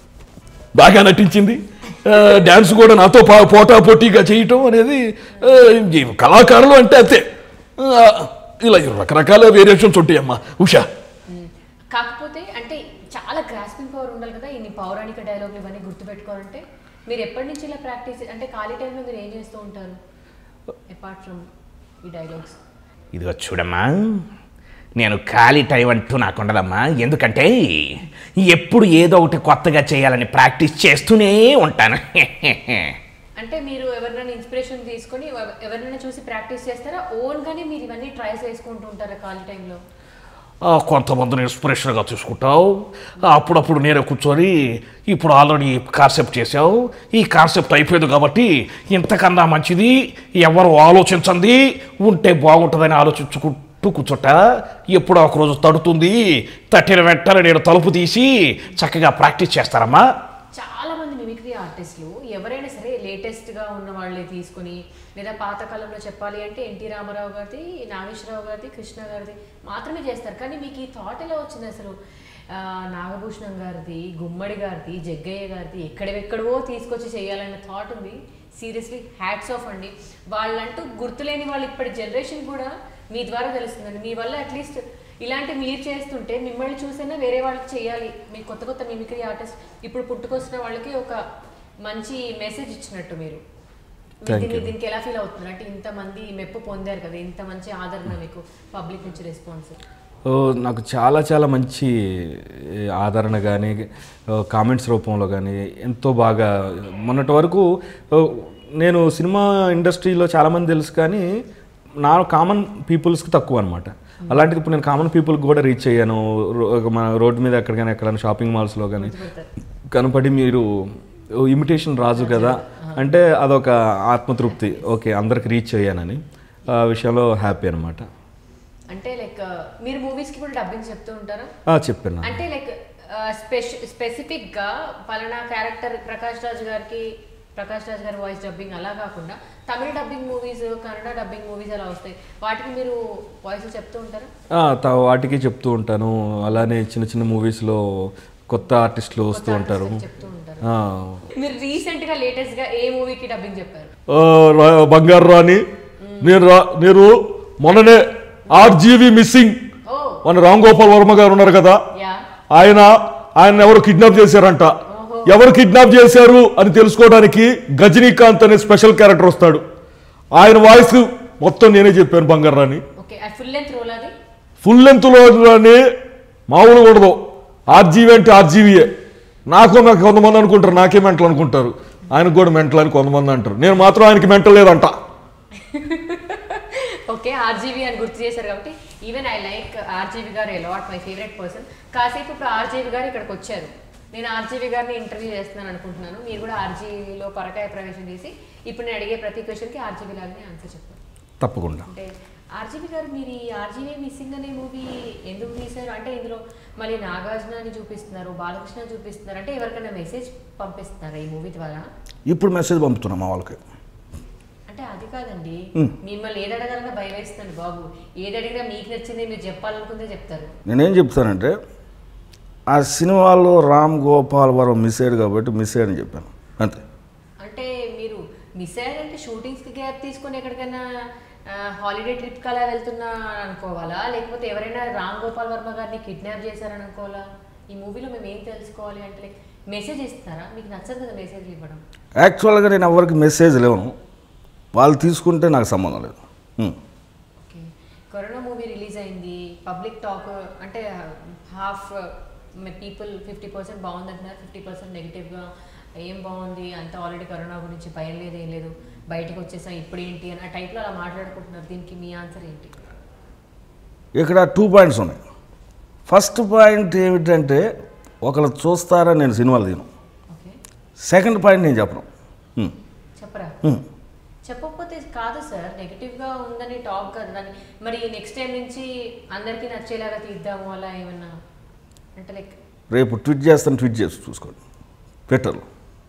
Speaker 4: బాగా నటించింది ఆ, డ్యాన్స్ కూడా నాతో పా- పోటా పోటీగా చేయటం అనేది ఆ, ఈ కళాకారులు అంటే అంతే ఆ, ఇలా రకరకాల వేరియేషన్స్ ఉంటాయమ్మా ఉషా
Speaker 1: కాకపోతే అంటే చాలా గ్రాస్పింగ్ పవర్ ఉండాలి కదా ఇన్ని పౌరాణిక డైలాగులు ఇవన్నీ గుర్తుపెట్టుకోవాలంటే మీరు ఎప్పటి నుంచి ఇలా ప్రాక్టీస్ అంటే ఖాళీ టైంలో మీరు ఏం చేస్తూ ఉంటారు అపార్ట్ ఫ్రమ్ ఈ డైలాగ్స్
Speaker 6: ఇదిగో చూడమ్మా నేను ఖాళీ టైం అంటూ నాకు ఉండదమ్మా ఎందుకంటే ఎప్పుడు ఏదో ఒకటి కొత్తగా చేయాలని ప్రాక్టీస్ చేస్తూనే ఉంటాను
Speaker 1: అంటే మీరు ఎవరినైనా ఇన్స్పిరేషన్ తీసుకొని ఎవ- ఎవరినైనా చూసి ప్రాక్టీస్ చేస్తారా ఓన్ గానే మీరు ఇవన్నీ ట్రై చేసుకుంటూ ఉంటారా ఖాళీ టైంలో
Speaker 4: ఆ, కొంతమందిని ఇన్స్పిరేషన్గా తీసుకుంటావు ఆ, అప్పుడప్పుడు నేనే కూర్చొని ఇప్పుడు ఆల్రెడీ కాన్సెప్ట్ చేసావు ఈ కాన్సెప్ట్ అయిపోయింది కాబట్టి ఇంతకన్నా మంచిది ఎవరు ఆలోచించండి ఉంటే బాగుంటుందని ఆలోచించుకుంటూ కూర్చుంట ఎప్పుడో ఒక రోజు తడుతుంది తట్టిన వెంటనే నేను తలుపు తీసి చక్కగా ప్రాక్టీస్ చేస్తారమ్మా
Speaker 1: చాలా మంది మిమిక్రీ ఆర్టిస్టులు ఎవరైనా సరే లేటెస్ట్ గా ఉన్న వాళ్ళే తీసుకొని లేదా పాతకాలంలో చెప్పాలి అంటే ఎన్టీ రామారావు గారిది నాగేశ్వరరావు గారిది కృష్ణ గారిది మాత్రమే చేస్తారు కానీ మీకు ఈ థాట్ ఎలా వచ్చింది అసలు ఆ, నాగభూషణం గారిది గుమ్మడి గారిది జగ్గయ్య గారిది ఎక్కడెక్కడవో తీసుకొచ్చి చేయాలన్న థాట్ ఉంది సీరియస్లీ హ్యాట్స్ ఆఫ్ అండి వాళ్ళంటూ గుర్తులేని వాళ్ళు ఇప్పటి జనరేషన్ కూడా మీ ద్వారా తెలుస్తుందండి మీ వల్ల అట్లీస్ట్ ఇలాంటి మీరు చేస్తుంటే మిమ్మల్ని చూసైనా వేరే వాళ్ళకి చేయాలి మీ కొత్త కొత్త మిమిక్రీ ఆర్టిస్ట్ ఇప్పుడు పుట్టుకొస్తున్న వాళ్ళకి ఒక మంచి మెసేజ్ ఇచ్చినట్టు మీరు మీరు దీన్ని దీనికి ఎలా ఫీల్ అవుతున్నారు అంటే ఇంతమంది మెప్పు పొందారు కదా ఇంత మంచి ఆదరణ మీకు పబ్లిక్ నుంచి రెస్పాన్స్
Speaker 2: ఓ, నాకు చాలా చాలా మంచి ఏ, ఆదరణ కానీ కామెంట్స్ రూపంలో కానీ ఎంతో బాగా మొన్నటి వరకు ఓ, నేను సినిమా ఇండస్ట్రీలో చాలామంది తెలుసు కానీ నా కామన్ పీపుల్స్కి తక్కువ అనమాట అలాంటిది ఇప్పుడు నేను కామన్ పీపుల్కి కూడా రీచ్ అయ్యాను రో- ఒక మన రోడ్డు మీద ఎక్కడికైనా ఎక్కడైనా షాపింగ్ మాల్స్లో కానీ కనపడి మీరు ఇమిటేషన్ రాజు కదా అంటే అదొక ఆత్మతృప్తి ఓకే అందరికి రీచ్ అయ్యానని ఆ విషయంలో హ్యాపీ అనమాట
Speaker 1: అంటే లైక్ మీరు మూవీస్ కి కూడా డబ్బింగ్ చెప్తూ ఉంటారా
Speaker 2: చెప్పాను
Speaker 1: అంటే లైక్ స్పెష స్పెసిఫిక్ గా పలానా క్యారెక్టర్ ప్రకాష్ రాజ్ గారికి ప్రకాష్ రాజ్ గారి వాయిస్ డబ్బింగ్ అలా కాకుండా తమిళ dubbing movies Kannada dubbing movies అలా వస్తాయి వాటికి మీరు వాయిస్ చెప్తూ ఉంటారా
Speaker 2: ఆ, త- వాటికి చెప్తూ ఉంటాను అలానే చిన్న చిన్న మూవీస్లో కొత్త ఆర్టిస్టులు వస్తూ ఉంటారు
Speaker 1: చెప్తూ ఉంటారు
Speaker 2: ఆ,
Speaker 1: మీరు రీసెంట్ గా లేటెస్ట్ గా ఏ మూవీకి డబ్బింగ్ చెప్పారు
Speaker 5: ఆ, రా- బంగారు రాణి నేను రా నేను మొన్ననే ఆర్జీవి మిస్సింగ్
Speaker 1: ఓ
Speaker 5: మన రామ్ గోపాల్ వర్మ గారు ఉన్నారు కదా
Speaker 1: యా
Speaker 5: ఆయన ఆయన ఎవరు కిడ్నాప్ చేశారంట ఎవరు కిడ్నాప్ చేశారు అని తెలుసుకోవడానికి గజనీకాంత్ అనే స్పెషల్ క్యారెక్టర్ వస్తాడు ఆయన వాయిస్ మొత్తం నేనే చెప్పాను బంగారు రాణి
Speaker 1: ఓకే ఫుల్ లెంత్ రోల్ అది
Speaker 5: ఫుల్ లెంత్లో రాని మామూలు కూడదు ఆర్జీవీ అంటే ఆర్జీవీయే నాకు నాకు కొంతమంది అనుకుంటారు నాకే మెంటల్ అనుకుంటారు ఆయనకు కూడా మెంటల్ అని కొంతమంది అంటారు నేను మాత్రం ఆయనకి మెంటల్ లేదంట
Speaker 1: ఓకే ఆర్జీవి అని గుర్తు చేశారు కాబట్టి ఈవెన్ ఐ లైక్ ఆర్జీవి గారు ఎలాట్ మై ఫేవరెట్ పర్సన్ కాసేపు ఇప్పుడు ఆర్జీవి గారు ఇక్కడికి వచ్చారు నేను ఆర్జీవి గారిని ఇంటర్వ్యూ చేస్తున్నాను అనుకుంటున్నాను మీరు కూడా ఆర్జీవీలో పరకాయ ప్రవేశం చేసి ఇప్పుడు నేను అడిగే ప్రతి క్వశ్చన్కి ఆర్జీవి లాగానే ఆన్సర్ చెప్పారు
Speaker 2: తప్పకుండా
Speaker 1: అంటే ఆర్జీవి గారు మీరు ఈ ఆర్జీవీ మిస్సింగ్ అనే మూవీ ఎందుకు తీశారు అంటే ఇందులో మళ్ళీ నాగార్జునని చూపిస్తున్నారు బాలకృష్ణ చూపిస్తున్నారు అంటే ఎవరికైనా మెసేజ్ పంపిస్తున్నారా ఈ మూవీ ద్వారా
Speaker 4: ఇప్పుడు మెసేజ్ పంపుతున్నాం మా వాళ్ళకి
Speaker 1: అంటే అది కాదండి మిమ్మల్ని ఏది అడగాలన్నా భయం వేస్తుంది బాబు ఏది అడిగినా మీకు నచ్చింది మీరు చెప్పాలనుకుంటే చెప్తారు
Speaker 4: నేనేం చెప్తానంటే ఆ సినిమాలో రామ్ గోపాల్ వరం మిస్ అయ్యాడు కాబట్టి మిస్ అయ్యాడని చెప్పాను అంతే
Speaker 1: అంటే మీరు మిస్ అయ్యారంటే షూటింగ్స్కి గ్యాప్ తీసుకొని ఎక్కడికైనా హాలిడే ట్రిప్కి అలా వెళ్తున్నా అనుకోవాలా లేకపోతే ఎవరైనా రామ్ గోపాల్ వర్మ గారిని కిడ్నాప్ చేశారని అనుకోవాలా ఈ మూవీలో మేము ఏం తెలుసుకోవాలి అంటే లైక్ మెసేజ్ ఇస్తారా మీకు నచ్చదు కదా మెసేజ్ ఇవ్వడం
Speaker 4: యాక్చువల్గా నేను ఎవరికి మెసేజ్ లేవను వాళ్ళు తీసుకుంటే నాకు సంబంధం లేదు hmm.
Speaker 1: Okay corona movie release అయింది పబ్లిక్ టాక్ అంటే హాఫ్ పీపుల్ ఫిఫ్టీ పర్సెంట్ బాగుంది అంటున్నారు ఫిఫ్టీ పర్సెంట్ నెగిటివ్గా ఏం బాగుంది అంత ఆల్రెడీ కరోనా గురించి భయం లేదు ఏం లేదు బయటకు వచ్చేసాం ఇప్పుడు ఏంటి అని ఆ టైప్లో అలా మాట్లాడుకుంటున్నారు దీనికి మీ ఆన్సర్ ఏంటి
Speaker 4: ఇక్కడ టూ పాయింట్స్ ఉన్నాయి ఫస్ట్ పాయింట్ ఏమిటంటే ఒకళ్ళు చూస్తారని నేను సినిమాలు తీను
Speaker 1: ఓకే
Speaker 4: సెకండ్ పాయింట్ నేను చెప్పను హ్మ్.
Speaker 1: చెప్పరా
Speaker 4: హ్మ్.
Speaker 1: చెప్పకపోతే కాదు సార్ నెగిటివ్గా ఉందని టాక్ కదా దాన్ని మరి నెక్స్ట్ టైం నుంచి అందరికీ నచ్చేలాగా తీద్దాము అలా ఏమన్నా అంటే లైక్
Speaker 4: రేపు ట్వీట్ చేస్తాను ట్వీట్ చేసి చూసుకోండి ట్విట్టర్లో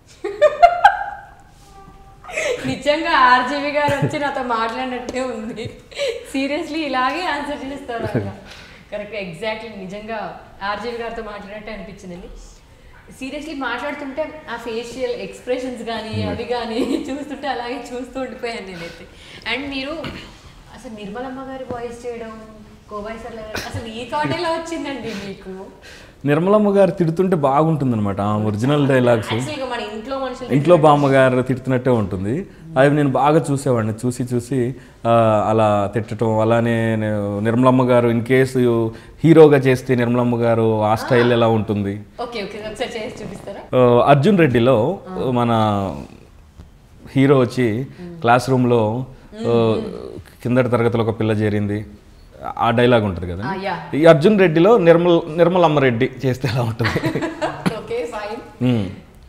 Speaker 1: నిజంగా ఆర్జీవి గారు వచ్చి నాతో మాట్లాడినట్టే ఉంది సీరియస్లీ ఇలాగే ఆన్సర్ చేస్తారు ఆయన కరెక్ట్ ఎగ్జాక్ట్లీ నిజంగా ఆర్జీవి గారితో మాట్లాడినట్టే అనిపించిందండి సీరియస్లీ మాట్లాడుతుంటే ఆ ఫేషియల్ ఎక్స్ప్రెషన్స్ కానీ అవి కానీ చూస్తుంటే అలాగే చూస్తూ ఉండిపోయాను నేనైతే అండ్ మీరు అసలు నిర్మలమ్మ గారి వాయిస్ చేయడం కోబాయ్ సార్ గారు అసలు ఈ థాట్ ఎలా వచ్చిందండి మీకు
Speaker 2: నిర్మలమ్మ గారు తిడుతుంటే బాగుంటుంది అనమాట ఒరిజినల్ డైలాగ్స్
Speaker 1: యాక్చువల్గా మన ఇంట్లో మనుషులు
Speaker 2: ఇంట్లో బామ్మగారు తిడుతున్నట్టే ఉంటుంది అవి నేను బాగా చూసేవాడిని చూసి చూసి ఆ, అలా తిట్టడం అలానే నేను నిర్మలమ్మ గారు ఇన్ కేసు హీరోగా చేస్తే నిర్మలమ్మ గారు ఆ స్టైల్ ఎలా ఉంటుంది
Speaker 1: ఓకే ఓకే ఒకసారి చేసి చూపిస్తారా
Speaker 2: ఆ, అర్జున్ రెడ్డిలో మన హీరో వచ్చి క్లాస్ రూమ్లో కిందటి తరగతిలో ఒక పిల్ల చేరింది ఆ డైలాగ్ ఉంటుంది కదా
Speaker 1: ఆ, యా
Speaker 2: ఈ అర్జున్ రెడ్డిలో నిర్మల్ నిర్మలమ్మ రెడ్డి చేస్తే ఎలా ఉంటుంది
Speaker 1: ఓకే ఫైన్
Speaker 2: ఉమ్.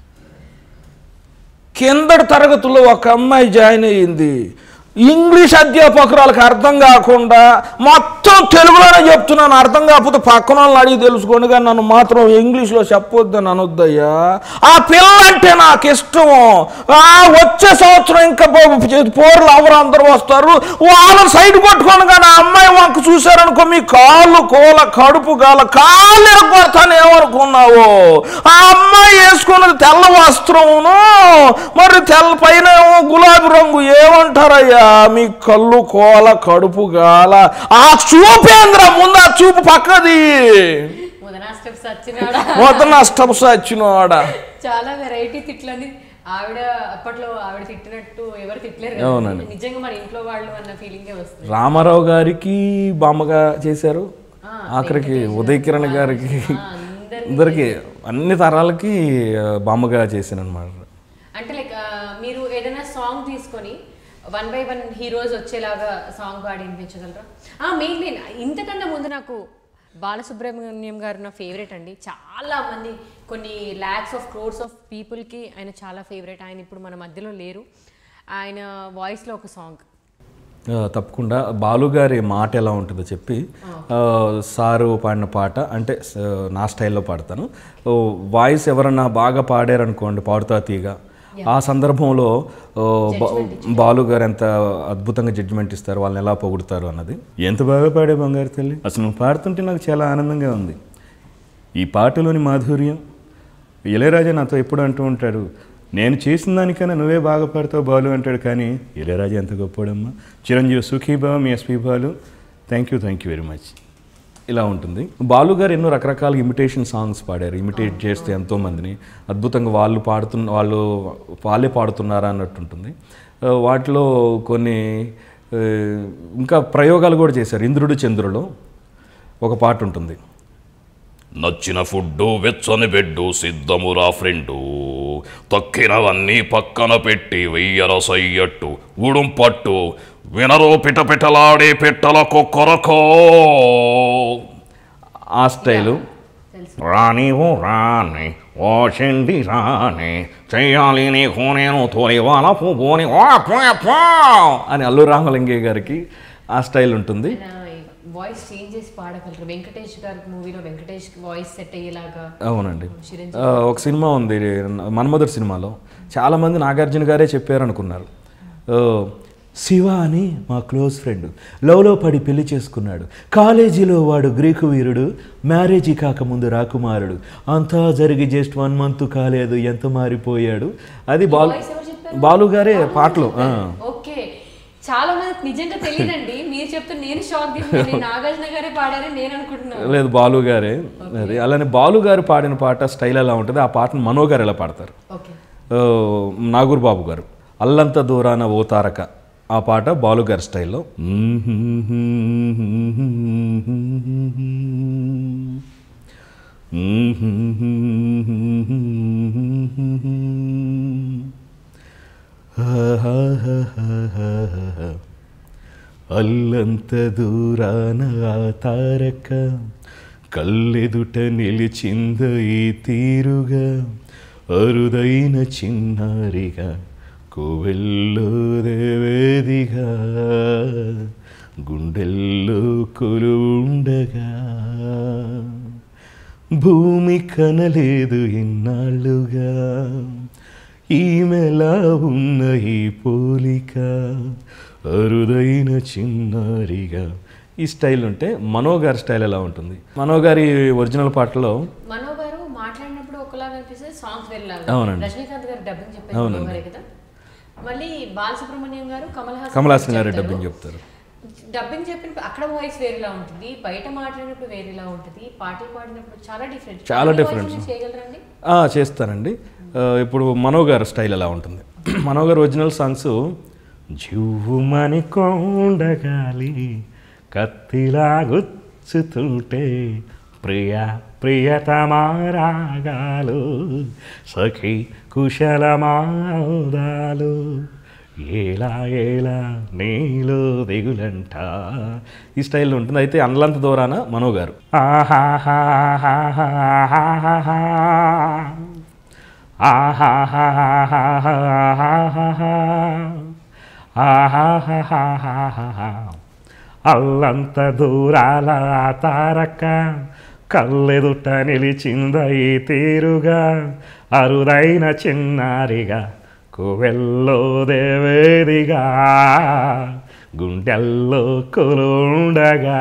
Speaker 4: కిందటి తరగతుల్లో ఒక అమ్మాయి జాయిన్ అయ్యింది ఇంగ్లీష్ అధ్యాపకురాలకు అర్థం కాకుండా మొత్తం తెలుగులోనే చెప్తున్నాను అర్థం కాకపోతే పక్కన వాళ్ళని అడిగి తెలుసుకోండి కానీ నన్ను మాత్రం ఇంగ్లీష్లో చెప్పొద్దని అనొద్దయ్యా ఆ పిల్ల అంటే నాకు ఇష్టం ఆ వచ్చే సంవత్సరం ఇంకా పో- పోర్లు ఎవరు అందరూ వస్తారు వాళ్ళని సైడ్ పట్టుకొని కానీ ఆ అమ్మాయి వంక చూశారనుకో మీ కాళ్ళు కోల కడుపు గాల కాళ్ళు ఎరగొడతాను ఏమనుకున్నావు ఆ అమ్మాయి వేసుకున్నది తెల్ల వస్త్రమును మరి తెల్ల పైన ఏమో గులాబీ రంగు ఏమంటారయ్యా మీ కళ్ళు కోల కడుపు గాల ఆ చూపేంద్ర ముందు ఆ చూపు పక్కది
Speaker 1: ముదనా స్టెప్స్ వచ్చినాడా
Speaker 4: మొత్తం నష్టం సచ్చినోడ
Speaker 1: చాలా వెరైటీ తిట్లని ఆవిడ అప్పట్లో ఆవిడ తిట్టినట్టు ఎవరు తిట్టలేరు
Speaker 2: అవునండి.
Speaker 1: కదా నిజంగా మన ఇంట్లో వాళ్ళు అన్న ఫీలింగే వస్తుంది
Speaker 2: రామారావు గారికి బామ్మగా చేశారు
Speaker 1: ఆ,
Speaker 2: ఆఖరికి
Speaker 1: వెంకటేష్
Speaker 2: ఉదయ్ కిరణ్ గారికి
Speaker 1: ఆ, అందరికీ
Speaker 2: అందరికి అన్ని తరాలకి ఆ, బామ్మగా చేశాను అనమాట
Speaker 1: అంటే లైక్ మీరు ఏదైనా సాంగ్ తీసుకొని వన్ బై వన్ హీరోస్ వచ్చేలాగా సాంగ్ పాడి వినిపించగలరా మెయిన్ మెయిన్ ఇంతకన్నా ముందు నాకు బాలసుబ్రహ్మణ్యం గారు నా ఫేవరెట్ అండి చాలా మంది కొన్ని ల్యాక్స్ ఆఫ్ క్రోర్స్ ఆఫ్ పీపుల్కి ఆయన చాలా ఫేవరెట్ ఆయన ఇప్పుడు మన మధ్యలో లేరు ఆయన వాయిస్లో ఒక సాంగ్
Speaker 2: ఆ, తప్పకుండా బాలుగారి మాట ఎలా ఉంటుందో చెప్పి ఆ, సారు పాడిన పాట అంటే స- నా స్టైల్లో పాడతాను ఓ, వాయిస్ ఎవరన్నా బాగా పాడారనుకోండి పాడుతా తీగ ఆ సందర్భంలో ఓ, బా- బాలుగారు ఎంత అద్భుతంగా జడ్జిమెంట్ ఇస్తారు వాళ్ళని ఎలా పొగుడుతారు అన్నది ఎంత బాగా పాడే బంగారు తల్లి అసలు నువ్వు పాడుతుంటే నాకు చాలా ఆనందంగా ఉంది ఈ పాటలోని మాధుర్యం ఇళయరాజా నాతో ఎప్పుడు అంటూ ఉంటాడు నేను చేసిన దానికన్నా నువ్వే బాగా పాడతావు బాలు అంటాడు కానీ ఇళయరాజా ఎంత గొప్పోడమ్మా చిరంజీవి సుఖీభావ మీ SP Balu thank you thank you very much ఇలా ఉంటుంది బాలు గారు ఎన్నో రకరకాల ఇమిటేషన్ సాంగ్స్ పాడారు ఇమిటేట్ చేస్తే ఎంతో మందిని అద్భుతంగా వాళ్ళు పాడుతున్న వాళ్ళు వాళ్ళే పాడుతున్నారా అన్నట్టు ఉంటుంది ఆ, వాటిలో కొన్ని ఆ, ఇంకా ప్రయోగాలు కూడా చేశారు ఇంద్రుడు చంద్రుడు ఒక పాట ఉంటుంది
Speaker 5: నచ్చిన ఫుడ్డు వెచ్చని బెడ్డు సిద్ధమురా ఫ్రెండు తక్కినవన్నీ పక్కన పెట్టి వెయ్యర సయ్యట్టు ఉడుం పట్టు వినరో పిటపిటలాడే పెట్టల కొరకో
Speaker 2: ఆ స్టైలు
Speaker 4: రాని ఓ రాని ఓ చెండి రాని చెయ్యాలి నీకు నేను తోలి వాళ్ళ పువ్వుని ఓ పో పో
Speaker 2: అని అల్లు రామలింగయ్య గారికి ఆ స్టైల్ ఉంటుంది
Speaker 1: వాయిస్ చేంజ్ చేసి పాడగలరు వెంకటేష్ గారి మూవీలో వెంకటేష్ వాయిస్ సెట్ అయ్యేలాగా
Speaker 2: అవునండి ఆ, ఒక సినిమా ఉంది మన్మధుడు సినిమాలో చాలామంది నాగార్జున గారే చెప్పారు అనుకున్నారు ఓ, శివ అని మా క్లోజ్ ఫ్రెండ్ లవ్లో పడి పెళ్లి చేసుకున్నాడు కాలేజీలో వాడు గ్రీకు వీరుడు మ్యారేజీ కాకముందు రాకుమారుడు అంతా జరిగి జస్ట్ వన్ మంత్ కాలేదు ఎంత మారిపోయాడు అది బాలు
Speaker 1: వాయిస్ ఎవరు చెప్పారు?
Speaker 2: బాలు గారే పాటలు ఆ.
Speaker 1: ఓకే చాలా మంది నిజంగా తెలియదండి మీరు చెప్తే నేను షాక్ తీసుకున్నాను నాగార్జున గారే పాడారని నేను అనుకుంటున్నాను
Speaker 2: లేదు బాలు గారే అది అలానే బాలు గారు పాడిన పాట స్టైల్ ఎలా ఉంటుంది ఆ పాటను మనో గారు ఎలా పాడతారు
Speaker 1: ఓకే
Speaker 2: ఆ, నాగూర్ బాబు గారు అల్లంత దూరాన ఓ తారక ఆ పాట బాలు గారి స్టైల్లో అల్లంత దూరాన ఆ తారక కళ్ళెదుట నిలిచింద ఈ తీరుగా అరుదైన చిన్నారిగా కోవెల్లో దేవేదిగా గుండెల్లో కొలువుండగా భూమి కనలేదు ఇన్నాళ్ళుగా ఈమెలా ఉన్న ఈ పోలిక అరుదైన చిన్నారిగా ఈ స్టైల్ ఉంటే మనో గారి స్టైల్ ఎలా ఉంటుంది మనో గారి ఒరిజినల్ పాటలో
Speaker 1: మనో గారు మాట్లాడినప్పుడు ఒకలాగా అనిపిస్తుంది సాంగ్స్ వేరేలాగా
Speaker 2: అవునండి.
Speaker 1: రజనీకాంత్ గారు డబ్బింగ్ చెప్పారు మనో గారే కదా మళ్ళీ బాలసుబ్రహ్మణ్యం గారు కమల్ హాసన్
Speaker 2: కమల్ హాసన్ గారి
Speaker 1: చెప్తారు.
Speaker 2: డబ్బింగ్ చెప్తారు
Speaker 1: డబ్బింగ్ చెప్పినప్పుడు అక్కడ వాయిస్ వేరేలా ఉంటుంది బయట మాట్లాడినప్పుడు వేరేలా ఉంటుంది పాటలు పాడినప్పుడు చాలా డిఫరెంట్
Speaker 2: చాలా difference.
Speaker 1: చేయగలరండి
Speaker 2: ఆ, చేస్తానండి ఆ, ఇప్పుడు మనో గారి స్టైల్ ఎలా ఉంటుంది మనో గారి ఒరిజినల్ సాంగ్స్ జివ్వుమని కొండగాలి కత్తిలా గుచ్చుతుంటే ప్రియ ప్రియతమారాగాలు సఖి కుశలమాదాలు ఏలా ఏలా నీలో దిగులంట ఈ స్టైల్లో ఉంటుంది అయితే అన్లంత దూరాన మనో గారు
Speaker 4: అల్లంత దూరాల ఆ తారక కళ్ళెదుట నిలిచింద ఈ తీరుగా అరుదైన చిన్నారిగా కువెల్లో దేవేదిగా గుండెల్లో కొలుండగా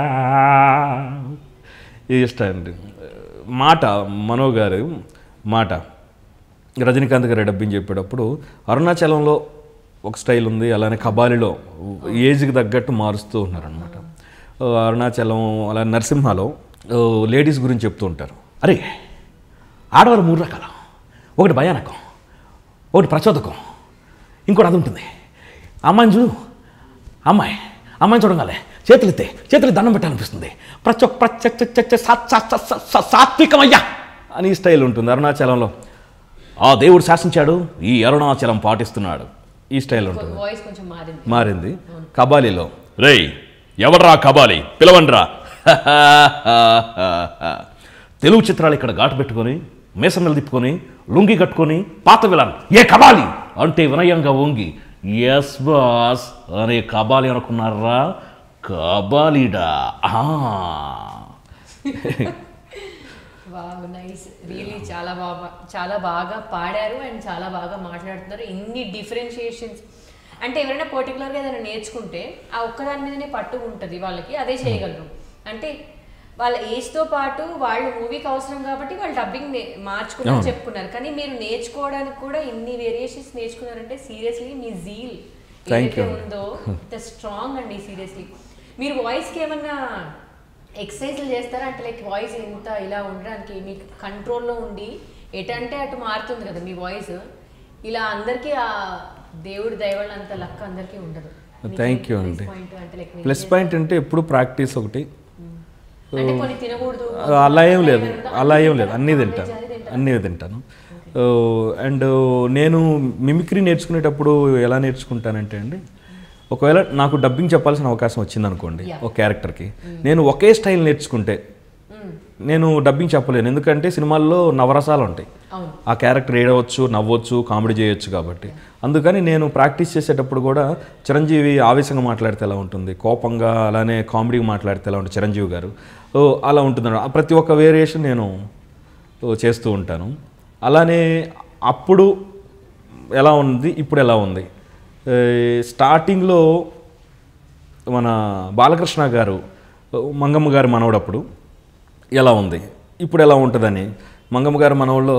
Speaker 2: ఇది ఇష్టం అండి మాట మనో గారు మాట రజనీకాంత్ గారు డబ్బింగ్ చెప్పేటప్పుడు అరుణాచలంలో ఒక స్టైల్ ఉంది అలానే కబాలిలో ఏజ్కి తగ్గట్టు మారుస్తూ ఉన్నారనమాట అరుణాచలం అలా నరసింహలో లేడీస్ గురించి చెప్తూ ఉంటారు
Speaker 4: అరే ఆడవాళ్ళు మూడు రకాలు ఒకటి భయానకం ఒకటి ప్రచోదకం ఇంకోటి అది ఉంటుంది అమ్మాయిని చూడు అమ్మాయి అమ్మాయిని చూడగానే చేతులు ఎత్తే చేతులు దండం పెట్టాలనిపిస్తుంది ప్రచో ప్రత్యక్ష సాత్వికమయ్యా
Speaker 2: అని ఈ స్టైల్ ఉంటుంది అరుణాచలంలో
Speaker 6: ఆ దేవుడు శాసించాడు ఈ అరుణాచలం పాటిస్తున్నాడు
Speaker 2: ఈ స్టైల్ ఉంటుంది
Speaker 1: వాయిస్ కొంచెం మారింది
Speaker 2: మారింది కబాలీలో
Speaker 5: రేయ్ ఎవడ్రా కబాలి పిలవండ్రా
Speaker 3: తెలుగు చిత్రాలు ఇక్కడ ఘాటు పెట్టుకొని మేసన్నలు తిప్పుకొని లుంగి కట్టుకొని పాత విలన్ ఏ కబాలి అంటే వినయంగా వంగి ఎస్ బాస్ అనే కబాలి అనుకున్నారా కబాలిడా ఆ.
Speaker 1: వావ్ నైస్ రియలీ చాలా బాగా చాలా బాగా పాడారు అండ్ చాలా బాగా మాట్లాడుతున్నారు ఇన్ని డిఫరెన్షియేషన్స్ అంటే ఎవరైనా పర్టికులర్గా ఏదైనా నేర్చుకుంటే ఆ ఒక్కదాని మీదనే పట్టు ఉంటుంది వాళ్ళకి అదే చేయగలరు అంటే వాళ్ళ ఏజ్తో పాటు వాళ్ళు మూవీకి అవసరం కాబట్టి వాళ్ళు డబ్బింగ్ మార్చుకున్నారు చెప్పుకున్నారు కానీ మీరు నేర్చుకోవడానికి కూడా ఇన్ని వేరియేషన్స్ నేర్చుకున్నారంటే సీరియస్లీ మీ జీల్
Speaker 2: Thank
Speaker 1: ఏదైతే
Speaker 2: you.
Speaker 1: ఉందో ఇంత స్ట్రాంగ్ అండి సీరియస్లీ మీరు వాయిస్కి ఏమన్నా ఎక్సర్సైజ్లు చేస్తారా అంటే లైక్ వాయిస్ ఇంత ఇలా ఉండడానికి మీకు కంట్రోల్లో ఉండి ఎటంటే అటు మారుతుంది కదా మీ వాయిస్ ఇలా అందరికీ ఆ దేవుడి దయవల్ల అంత లక్ అందరికీ ఉండదు
Speaker 2: థ్యాంక్ యూ
Speaker 1: Plus
Speaker 2: అండి
Speaker 1: point అంటే like మీరు
Speaker 2: ప్లస్ పాయింట్ అంటే ఎప్పుడు ప్రాక్టీస్ ఒకటి
Speaker 1: అంటే కొన్ని తినకూడదు
Speaker 2: అలా ఏం లేదు
Speaker 1: తినకూడదు,
Speaker 2: అలా ఏం లేదు
Speaker 1: non-veg
Speaker 2: అన్నీ
Speaker 1: అది
Speaker 2: తింటాను
Speaker 1: తింటారా?
Speaker 2: అన్నీ తింటాను అండ్ నేను మిమిక్రీ నేర్చుకునేటప్పుడు ఎలా నేర్చుకుంటానంటే అండి ఒకవేళ నాకు డబ్బింగ్ చెప్పాల్సిన అవకాశం వచ్చింది అనుకోండి ఒక క్యారెక్టర్కి నేను ఒకే స్టైల్ నేర్చుకుంటే నేను డబ్బింగ్ చెప్పలేను ఎందుకంటే సినిమాల్లో నవరసాలు ఉంటాయి
Speaker 1: అవును.
Speaker 2: ఆ క్యారెక్టర్ ఏడవచ్చు నవ్వచ్చు కామెడీ చేయొచ్చు కాబట్టి అందుకని నేను ప్రాక్టీస్ చేసేటప్పుడు కూడా చిరంజీవి ఆవేశంగా మాట్లాడితే ఎలా ఉంటుంది కోపంగా అలానే కామెడీగా మాట్లాడితే ఎలా ఉంటుంది చిరంజీవి గారు ఓ, అలా ఉంటుంది ప్రతి ఒక్క వేరియేషన్ నేను ఓ, చేస్తూ ఉంటాను అలానే అప్పుడు ఎలా ఉంది ఇప్పుడు ఎలా ఉంది ఏ, స్టార్టింగ్లో మన బాలకృష్ణ గారు మంగమ్మ గారి మనవడప్పుడు ఎలా ఉంది ఇప్పుడు ఎలా ఉంటుందని మంగమ్మ గారి మనవల్లో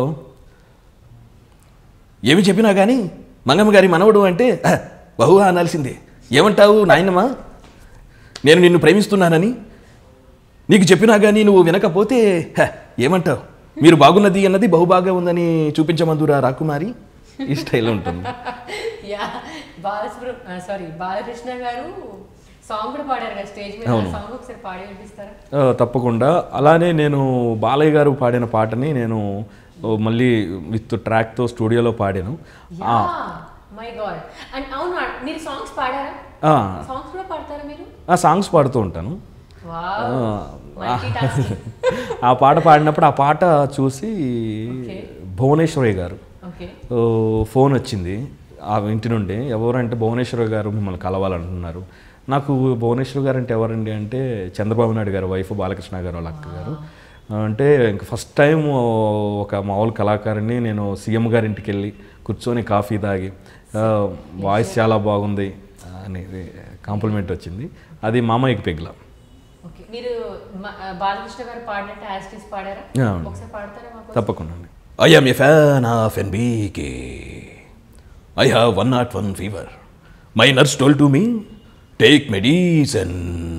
Speaker 2: ఏమి చెప్పినా కానీ మంగమ్మ గారి మనవడు అంటే "హ, బహుగా అనాల్సిందే ఏమంటావు నాయనమ్మా నేను నిన్ను ప్రేమిస్తున్నానని నీకు చెప్పినా కానీ నువ్వు వినకపోతే "హ, ఏమంటావు మీరు బాగున్నది అన్నది బహుబాగా ఉందని చూపించమందురా రాకుమారి ఈ స్టైల్ ఉంటుంది
Speaker 1: యా బాలసుబ్ర సారీ బాలకృష్ణ గారు సాంగ్ కూడా పాడారు కదా స్టేజ్ మీద సాంగ్ ఒకసారి పాడి వినిపిస్తారా
Speaker 2: ఆ, తప్పకుండా అలానే నేను బాలయ్య గారు పాడిన పాటని నేను ఓ, మళ్ళీ విత్ ట్రాక్తో స్టూడియోలో పాడాను
Speaker 1: యా మై గాడ్ అండ్ అవును మీరు సాంగ్స్ పాడారా
Speaker 2: ఆ,
Speaker 1: సాంగ్స్ కూడా పాడతారా మీరు
Speaker 2: ఆ సాంగ్స్ పాడుతూ ఉంటాను
Speaker 1: వావ్ మల్టీ టాస్కింగ్
Speaker 2: ఆ పాట పాడినప్పుడు ఆ పాట చూసి
Speaker 1: Okay.
Speaker 2: భువనేశ్వరయ్య గారు
Speaker 1: ఓకే
Speaker 2: ఓ, ఫోన్ వచ్చింది ఆ ఇంటి నుండి ఎవరంటే భువనేశ్వర్ గారు మిమ్మల్ని కలవాలంటున్నారు నాకు భువనేశ్వర్ గారు అంటే ఎవరండి అంటే చంద్రబాబు నాయుడు గారు వైఫ్ బాలకృష్ణ గారు వాళ్ళ అక్క గారు అంటే ఇంక ఫస్ట్ టైం ఒక మామూలు కళాకారుని నేను సీఎం గారి ఇంటికి వెళ్ళి కూర్చొని కాఫీ తాగి ఆ, వాయిస్ చాలా బాగుంది అనేది కాంప్లిమెంట్ వచ్చింది అది మామయ్యకి పెగ్ల
Speaker 1: ఓకే మీరు మ- ఆ, బాలకృష్ణ గారు పాడినట్టు యాస్టీస్ పాడారా
Speaker 2: Yeah.
Speaker 1: ఒకసారి పాడతారా మాకు
Speaker 2: తప్పకుండా అండి
Speaker 3: I am a fan of NBK. I have 101 fever. My nurse told to me, take medicine.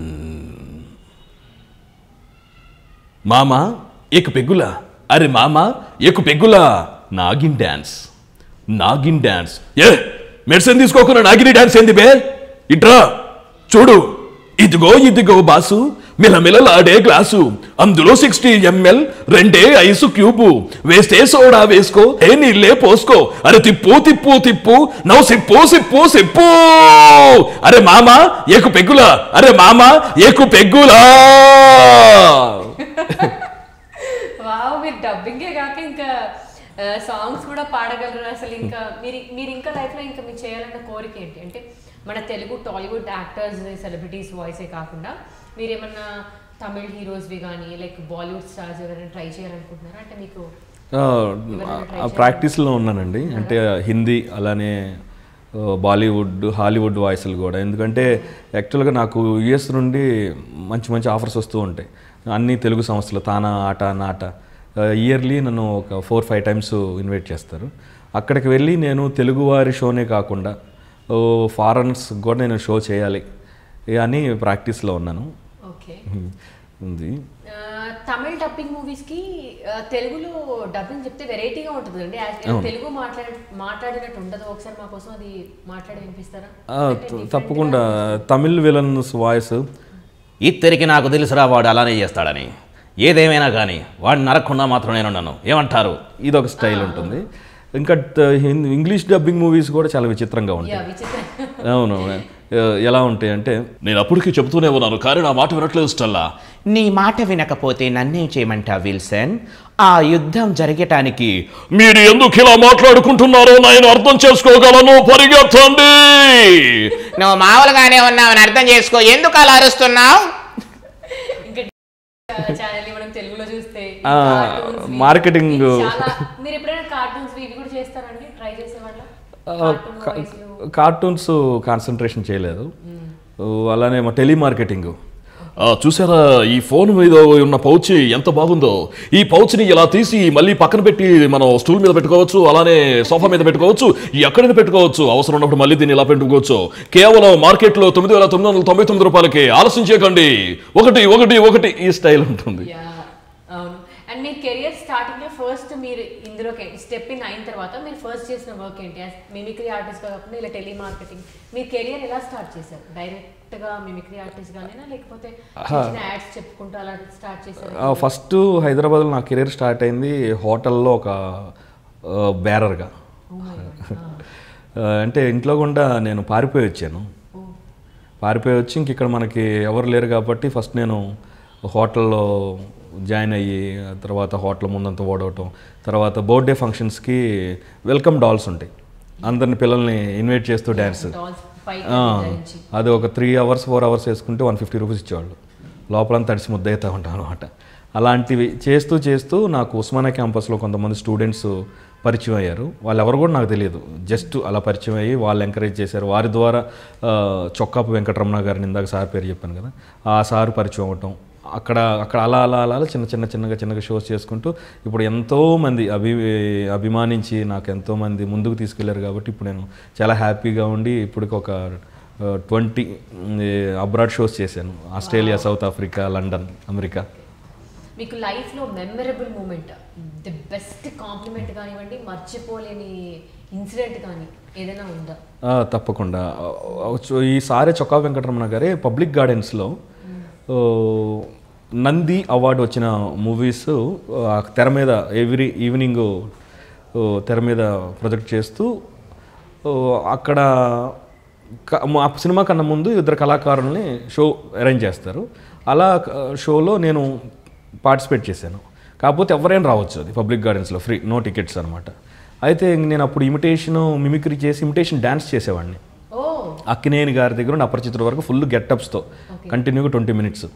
Speaker 3: మామా ఏకు పెగ్గులా అరే మామా ఏకు పెగ్గులా నాగిన్ డ్యాన్స్ నాగిన్ డ్యాన్స్ ఏ మెడిసిన్ తీసుకోకుండా నాగిని డ్యాన్స్ ఏంది బే ఇట్రా చూడు ఇదిగో ఇదిగో బాసు మిలమిలలాడే గ్లాసు అందులో సిక్స్టీ ఎంఎల్ రెండే ఐసు క్యూబు వేస్తే సోడా వేసుకో ఏ నీళ్ళే పోసుకో అరే తిప్పు తిప్పు తిప్పు నవ్వు సిప్పు సిప్పు సిప్పు అరే మామా ఏకు పెగ్గులా అరే మామా ఏకు పెగ్గులా
Speaker 1: వావ్ మీరు డబ్బింగే కాక ఇంకా సాంగ్స్ కూడా పాడగలరు అసలు ఇంకా మీరు మీరు ఇంకా లైఫ్లో ఇంకా మీరు చేయాలన్న కోరిక ఏంటి అంటే మన తెలుగు టాలీవుడ్ యాక్టర్స్ సెలబ్రిటీస్ వాయిసే కాకుండా మీరు ఏమన్నా తమిళ్ హీరోస్వి కానీ లైక్ బాలీవుడ్ స్టార్స్ ఎవరైనా ట్రై చేయాలనుకుంటున్నారా అంటే మీకు
Speaker 2: ఆ ప్రాక్టీస్లో ఉన్నానండి అంటే హిందీ అలానే ఆ, బాలీవుడ్ హాలీవుడ్ వాయిస్లు కూడా ఎందుకంటే యాక్చువల్గా నాకు యుఎస్ నుండి మంచి మంచి ఆఫర్స్ వస్తూ ఉంటాయి అన్ని తెలుగు సంస్థలు తానా ఆట నాట ఇయర్లీ నన్ను ఒక ఫోర్ ఫైవ్ టైమ్స్ ఇన్వైట్ చేస్తారు అక్కడికి వెళ్ళి నేను తెలుగువారి షోనే కాకుండా ఫారెన్స్ కూడా నేను షో చేయాలి అని ప్రాక్టీస్లో ఉన్నాను
Speaker 1: ఓకే
Speaker 2: ఉంది
Speaker 1: ఆ, తమిళ్ డబ్బింగ్ మూవీస్కి తెలుగులో డబ్బింగ్ చెప్తే వెరైటీగా ఉంటుంది అండి తెలుగు మాట్లాడ మాట్లాడినట్టు ఉండదు ఒకసారి మా కోసం అది మాట్లాడి వినిపిస్తారా
Speaker 2: ఆ, త- తప్పకుండా తమిళ్ విలన్స్ వాయిస్
Speaker 3: ఇద్దరికి నాకు తెలుసురా వాడు అలానే చేస్తాడని ఏదేమైనా కానీ వాడిని నరకుండా మాత్రం నేను ఉన్నాను ఏమంటారు
Speaker 2: ఇదొక స్టైల్ ఉంటుంది ఇంకా ట- హిందీ ఇంగ్లీష్ డబ్బింగ్ మూవీస్ కూడా చాలా విచిత్రంగా
Speaker 1: యా
Speaker 2: ఉంటాయి
Speaker 1: విచిత్రం
Speaker 2: అవును ఆ, ఎలా ఉంటాయి అంటే
Speaker 5: నేను అప్పటికి చెబుతూనే ఉన్నాను కానీ నా మాట వినట్లేదు స్టెల్లా
Speaker 6: నీ మాట వినకపోతే నన్నేం చేయమంటావు విల్సన్ ఆ యుద్ధం జరగటానికి
Speaker 5: మీరు ఎందుకు ఇలా మాట్లాడుకుంటున్నారో నేను అర్థం చేసుకోగలను పరిగెత్తండి
Speaker 6: నువ్వు మామూలుగానే ఉన్నావని అర్థం చేసుకో ఎందుకు అలా అరుస్తున్నావు
Speaker 1: ఇంకా ఛానల్ మనం తెలుగులో చూస్తే ఈ
Speaker 2: ఆ,
Speaker 1: cartoons వి-
Speaker 2: marketing-
Speaker 1: ఇవి చాలా మీరు ఎప్పుడైనా కార్టూన్స్ ఇవి కూడా చేస్తారండి ట్రై చేసేవాళ్ళ కార్టూన్ వాయిస్లు
Speaker 2: కార్టూన్స్ కాన్సన్ట్రేషన్ చేయలేదు అలానే మా టెలిమార్కెటింగ్
Speaker 5: ఆ, చూసారా ఈ ఫోన్ మీద ఉన్న పౌచ్ ఎంత బాగుందో ఈ పౌచ్ని ఇలా తీసి మళ్ళీ పక్కన పెట్టి మనం స్టూల్ మీద పెట్టుకోవచ్చు అలానే సోఫా మీద పెట్టుకోవచ్చు ఎక్కడైనా పెట్టుకోవచ్చు అవసరం ఉన్నప్పుడు మళ్ళీ దీన్ని ఇలా పెట్టుకోవచ్చు కేవలం మార్కెట్లో తొమ్మిది వేల తొమ్మిది వందల తొంభై తొమ్మిది రూపాయలకి ఆలస్యం చేయకండి ఒకటి ఒకటి ఒకటి
Speaker 2: ఈ స్టైల్ ఉంటుంది
Speaker 1: యా అవును అండ్ మీ కెరియర్ స్టార్టింగ్ లో ఫస్ట్ మీరు ఇందులోకి స్టెప్ ఇన్ అయిన తర్వాత మీరు ఫస్ట్ చేసిన వర్క్ ఏంటి మిమిక్రీ ఆర్టిస్ట్ కాకుండా ఇలా టెలిమార్కెటింగ్ మీ కెరియర్ ఎలా స్టార్ట్ చేశారు డైరెక్ట్ గా మిమిక్రీ ఆర్టిస్ట్ గానేనా లేకపోతే చిన్న యాడ్స్ చెప్పుకుంటూ అలా స్టార్ట్ చేశారు
Speaker 2: ఫస్ట్ హైదరాబాద్లో నా కెరీర్ స్టార్ట్ అయింది హోటల్లో ఒక బేరర్గా అంటే ఇంట్లో గుండా నేను పారిపోయి వచ్చాను పారిపోయి వచ్చి ఇంక ఇక్కడ మనకి ఎవరు లేరు కాబట్టి ఫస్ట్ నేను హోటల్లో జాయిన్ అయ్యి ఆ తర్వాత హోటల్ ముందంతా ఓడవటం తర్వాత బర్త్డే ఫంక్షన్స్కి వెల్కమ్ డాల్స్ ఉంటాయి అందరిని పిల్లల్ని ఇన్వైట్ చేస్తూ డ్యాన్స్
Speaker 1: డాల్స్ పైకి
Speaker 2: ఆ,
Speaker 1: ధరించి
Speaker 2: అది ఒక త్రీ అవర్స్ ఫోర్ అవర్స్ వేసుకుంటే వన్ ఫిఫ్టీ రూపీస్ ఇచ్చేవాళ్ళు లోపలంతా తడిసి ముద్దవుతూ ఉంటాం అనమాట అలాంటివి చేస్తూ చేస్తూ నాకు ఉస్మానియా క్యాంపస్లో కొంతమంది స్టూడెంట్స్ పరిచయం అయ్యారు వాళ్ళు ఎవరు కూడా నాకు తెలియదు జస్ట్ అలా పరిచయం అయ్యి వాళ్ళు ఎంకరేజ్ చేశారు వారి ద్వారా ఆ, చొక్కాపు వెంకటరమణ గారిని ఇందాక సార్ పేరు చెప్పాను కదా ఆ సార్ పరిచయం అవటం అక్కడ అక్కడ అలా అలా అలా అలా చిన్న చిన్న చిన్నగా చిన్నగా షోస్ చేసుకుంటూ ఇప్పుడు ఎంతో మంది అభి అభిమానించి నాకు ఎంతో మంది ముందుకు తీసుకెళ్లారు కాబట్టి ఇప్పుడు నేను చాలా హ్యాపీగా ఉండి ఇప్పటికి ఒక ట్వంటీ అబ్రాడ్ షోస్ చేశాను Australia South Africa London America
Speaker 1: మీకు లైఫ్ లో memorable moment the best compliment కానివ్వండి మర్చిపోలేని ఇన్సిడెంట్ కానీ ఏదైనా ఉందా
Speaker 2: ఆ, తప్పకుండా ఆ, చో- ఈసారి చొక్కా వెంకటరమణ గారే పబ్లిక్ గార్డెన్స్లో ఓ, నంది అవార్డు వచ్చిన మూవీస్ ఆ, తెర మీద ఎవ్రీ ఈవినింగ్ ఓ, తెర మీద ప్రొజెక్ట్ చేస్తూ ఓ, అక్కడ క- ఆ సినిమా కన్నా ముందు ఇద్దరు కళాకారుల్ని షో అరేంజ్ చేస్తారు అలా ఆ, షోలో నేను పార్టిసిపేట్ చేశాను కాకపోతే ఎవరైనా రావచ్చు అది పబ్లిక్ గార్డెన్స్లో ఫ్రీ నో టికెట్స్ అనమాట అయితే నేను అప్పుడు ఇమిటేషన్ మిమిక్రీ చేసి ఇమిటేషన్ డ్యాన్స్ చేసేవాడిని
Speaker 1: ఓ
Speaker 2: అక్కినేని గారి దగ్గర ఉన్న అపరిచితుల వరకు ఫుల్ గెటప్స్తో కంటిన్యూగా ట్వంటీ మినిట్స్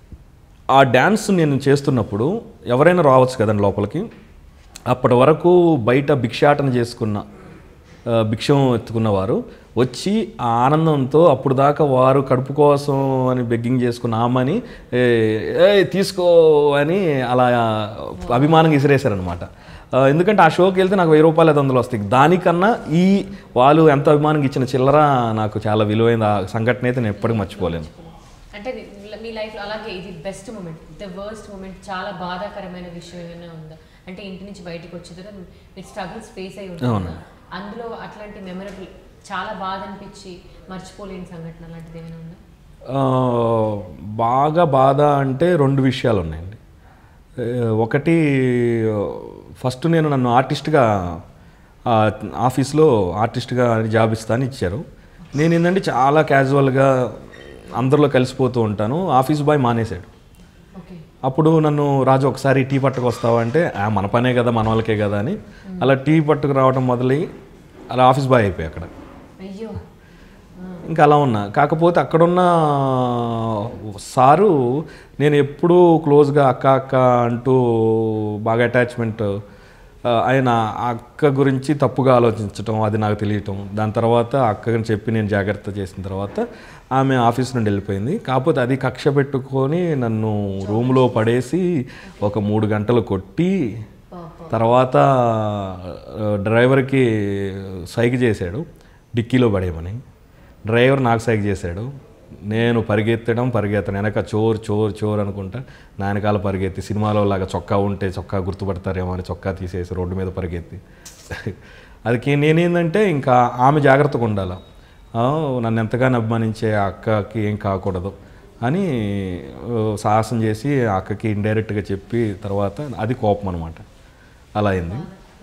Speaker 2: ఆ డ్యాన్స్ నేను చేస్తున్నప్పుడు ఎవరైనా రావచ్చు కదండి లోపలికి అప్పటి వరకు బయట భిక్షాటన చేసుకున్న ఆ, భిక్షం ఎత్తుకున్నవారు వచ్చి ఆ ఆనందంతో అప్పుడు దాకా వారు కడుపు కోసం అని బెగ్గింగ్ చేసుకున్న ఆమని ఏ "ఏయ్, తీసుకో అని అలా అభిమానంగా ఇసిరేశారనమాట ఆ, ఎందుకంటే ఆ షోకి వెళ్తే నాకు వెయ్యి రూపాయలు ఐదు వందలు వస్తాయి దానికన్నా ఈ వాళ్ళు ఎంత అభిమానంగా ఇచ్చిన చిల్లర నాకు చాలా విలువైన ఆ సంఘటన అయితే నేను ఎప్పటికీ మర్చిపోలేను
Speaker 1: అంటే ఇది మీ లైఫ్లో అలాగే ఇది best moment the worst moment చాలా బాధాకరమైన విషయం ఏమైనా ఉందా అంటే ఇంటి నుంచి బయటకు వచ్చే తర్వాత మీరు స్ట్రగుల్స్ ఫేస్ అయి ఉంటారు
Speaker 2: అవును.
Speaker 1: కదా. అందులో అట్లాంటి మెమరబుల్ చాలా బాధ అనిపించి మర్చిపోలేని సంఘటన అలాంటిది ఏమైనా ఉందా
Speaker 2: ఆ, బాగా బాధ అంటే రెండు విషయాలు ఉన్నాయండి ఏ, ఒకటి ఫస్ట్ నేను నన్ను ఆర్టిస్ట్గా ఆ, ఆఫీస్లో ఆర్టిస్ట్గా జాబ్ ఇస్తాను ఇచ్చారు నేను ఏంటంటే చాలా క్యాజువల్గా అందరిలో కలిసిపోతూ ఉంటాను ఆఫీస్ బాయ్ మానేశాడు
Speaker 1: ఓకే
Speaker 2: అప్పుడు నన్ను రాజు ఒకసారి టీ పట్టుకు వస్తావా అంటే "ఆ, మన పనే కదా మన వాళ్ళకే కదా అని అలా టీ పట్టుకు రావడం మొదలై అలా ఆఫీస్ బాయ్ అయిపోయి అక్కడ
Speaker 1: అయ్యో
Speaker 2: ఇంకా అలా ఉన్నా కాకపోతే అక్కడున్న సారు నేను ఎప్పుడూ క్లోజ్గా అక్క అక్క అంటూ బాగా అటాచ్మెంట్ ఆయన ఆ అక్క గురించి తప్పుగా ఆలోచించటం అది నాకు తెలియటం దాని తర్వాత అక్కని చెప్పి నేను జాగ్రత్త చేసిన తర్వాత ఆమె ఆఫీస్ నుండి వెళ్ళిపోయింది కాకపోతే అది కక్ష పెట్టుకొని నన్ను రూమ్లో పడేసి ఒక మూడు గంటలు కొట్టి తర్వాత ఆ, డ్రైవర్కి సైకి చేశాడు డిక్కీలో పడేయమని డ్రైవర్ నాకు సైకి చేశాడు నేను పరిగెత్తడం పరిగెత్తడం వెనక చోర్ చోర్ చోర్ అనుకుంటా నా వెనకాల పరిగెత్తి సినిమాలో లాగా చొక్కా ఉంటే చొక్కా గుర్తుపడతారేమో అని చొక్కా తీసేసి రోడ్డు మీద పరిగెత్తి అది నేనేందంటే ఇంకా ఆమె జాగ్రత్తగా ఉండాలి ఆ, నన్ను ఎంతగానో అభిమానించే ఆ అక్కకి ఏం కాకూడదు అని ఆ, సాహసం చేసి ఆ అక్కకి ఇండైరెక్ట్గా చెప్పి తర్వాత అది కోపం అనమాట అలా అయింది
Speaker 1: ఎన్నో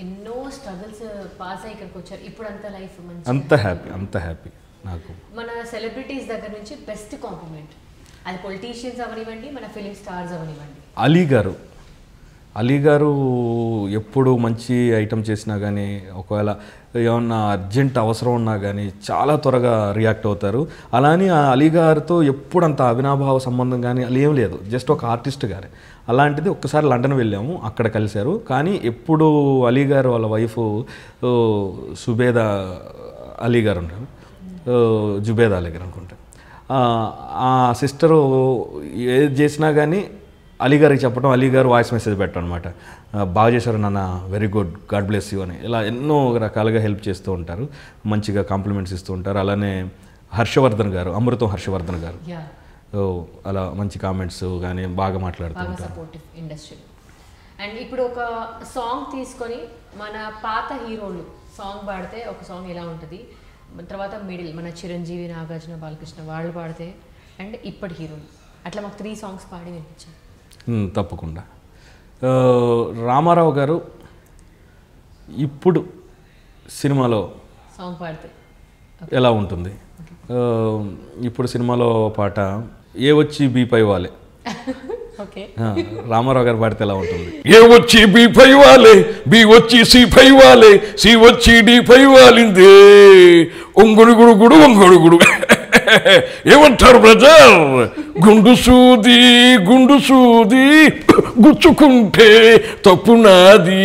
Speaker 1: స్ట్రగుల్స్ పాస్ అయ్యి ఇక్కడికి వచ్చారు ఇప్పుడు అంత లైఫ్ మంచి
Speaker 2: అంత హ్యాపీ అంత హ్యాపీ నాకు
Speaker 1: మన సెలబ్రిటీస్ దగ్గర నుంచి బెస్ట్ కాంప్లిమెంట్ అది పొలిటీషియన్స్ అవనివ్వండి మన ఫిలిం స్టార్స్ అవనివ్వండి
Speaker 2: అలీ గారు అలీ గారు ఎప్పుడు మంచి ఐటమ్ చేసినా కానీ ఒకవేళ ఏమన్నా అర్జెంట్ అవసరం ఉన్నా కానీ చాలా త్వరగా రియాక్ట్ అవుతారు అలానే ఆ అలీ గారితో ఎప్పుడు అంత అవినాభావ సంబంధం కానీ అలా ఏం లేదు జస్ట్ ఒక ఆర్టిస్ట్ గారే అలాంటిది ఒక్కసారి లండన్ వెళ్ళాము అక్కడ కలిశారు కానీ ఎప్పుడు అలీ గారు వాళ్ళ వైఫ్ సుబేద అలీ గారు ఉంటారు జుబేద అలీ గారు అనుకుంటా ఆ, ఆ సిస్టరు ఏది చేసినా కానీ అలీ గారికి చెప్పడం అలీ గారు వాయిస్ మెసేజ్ పెట్టడం అనమాట బాగా చేశారు నాన్న very good God bless you అని ఇలా ఎన్నో రకాలుగా హెల్ప్ చేస్తూ ఉంటారు మంచిగా కాంప్లిమెంట్స్ ఇస్తూ ఉంటారు అలానే హర్షవర్ధన్ గారు అమృతం హర్షవర్ధన్ గారు
Speaker 1: యా
Speaker 2: ఓ, అలా మంచి కామెంట్స్ కానీ బాగా మాట్లాడుతూ
Speaker 1: బాగా
Speaker 2: ఉంటారు
Speaker 1: సపోర్టివ్ ఇండస్ట్రీ అండ్ ఇప్పుడు ఒక సాంగ్ తీసుకొని మన పాత హీరోలు సాంగ్ పాడితే ఒక సాంగ్ ఎలా ఉంటుంది తర్వాత మిడిల్ మన చిరంజీవి నాగార్జున బాలకృష్ణ వాళ్ళు పాడితే అండ్ ఇప్పటి హీరోలు అట్లా మాకు త్రీ సాంగ్స్ పాడి వినిపించారు
Speaker 2: ఉమ్, తప్పకుండా ఆ, రామారావు గారు ఇప్పుడు సినిమాలో
Speaker 1: సాంగ్ పాడితే
Speaker 2: ఎలా ఉంటుంది ఆ, ఇప్పుడు సినిమాలో పాట ఏ వచ్చి బీ పై వాలే
Speaker 1: ఓకే
Speaker 2: ఆ, రామారావు గారు పాడితే ఎలా ఉంటుంది
Speaker 5: ఏ వచ్చి బి పై వాలే బి వచ్చి సి పై వాలే సి వచ్చి డి పై వాలిందే ఒంగుడు గుడు గుడు ఒంగుడు గుడు ఏమంటారు బ్రదర్ గుండు సూది గుండు సూది గుచ్చుకుంటే తప్పు నాది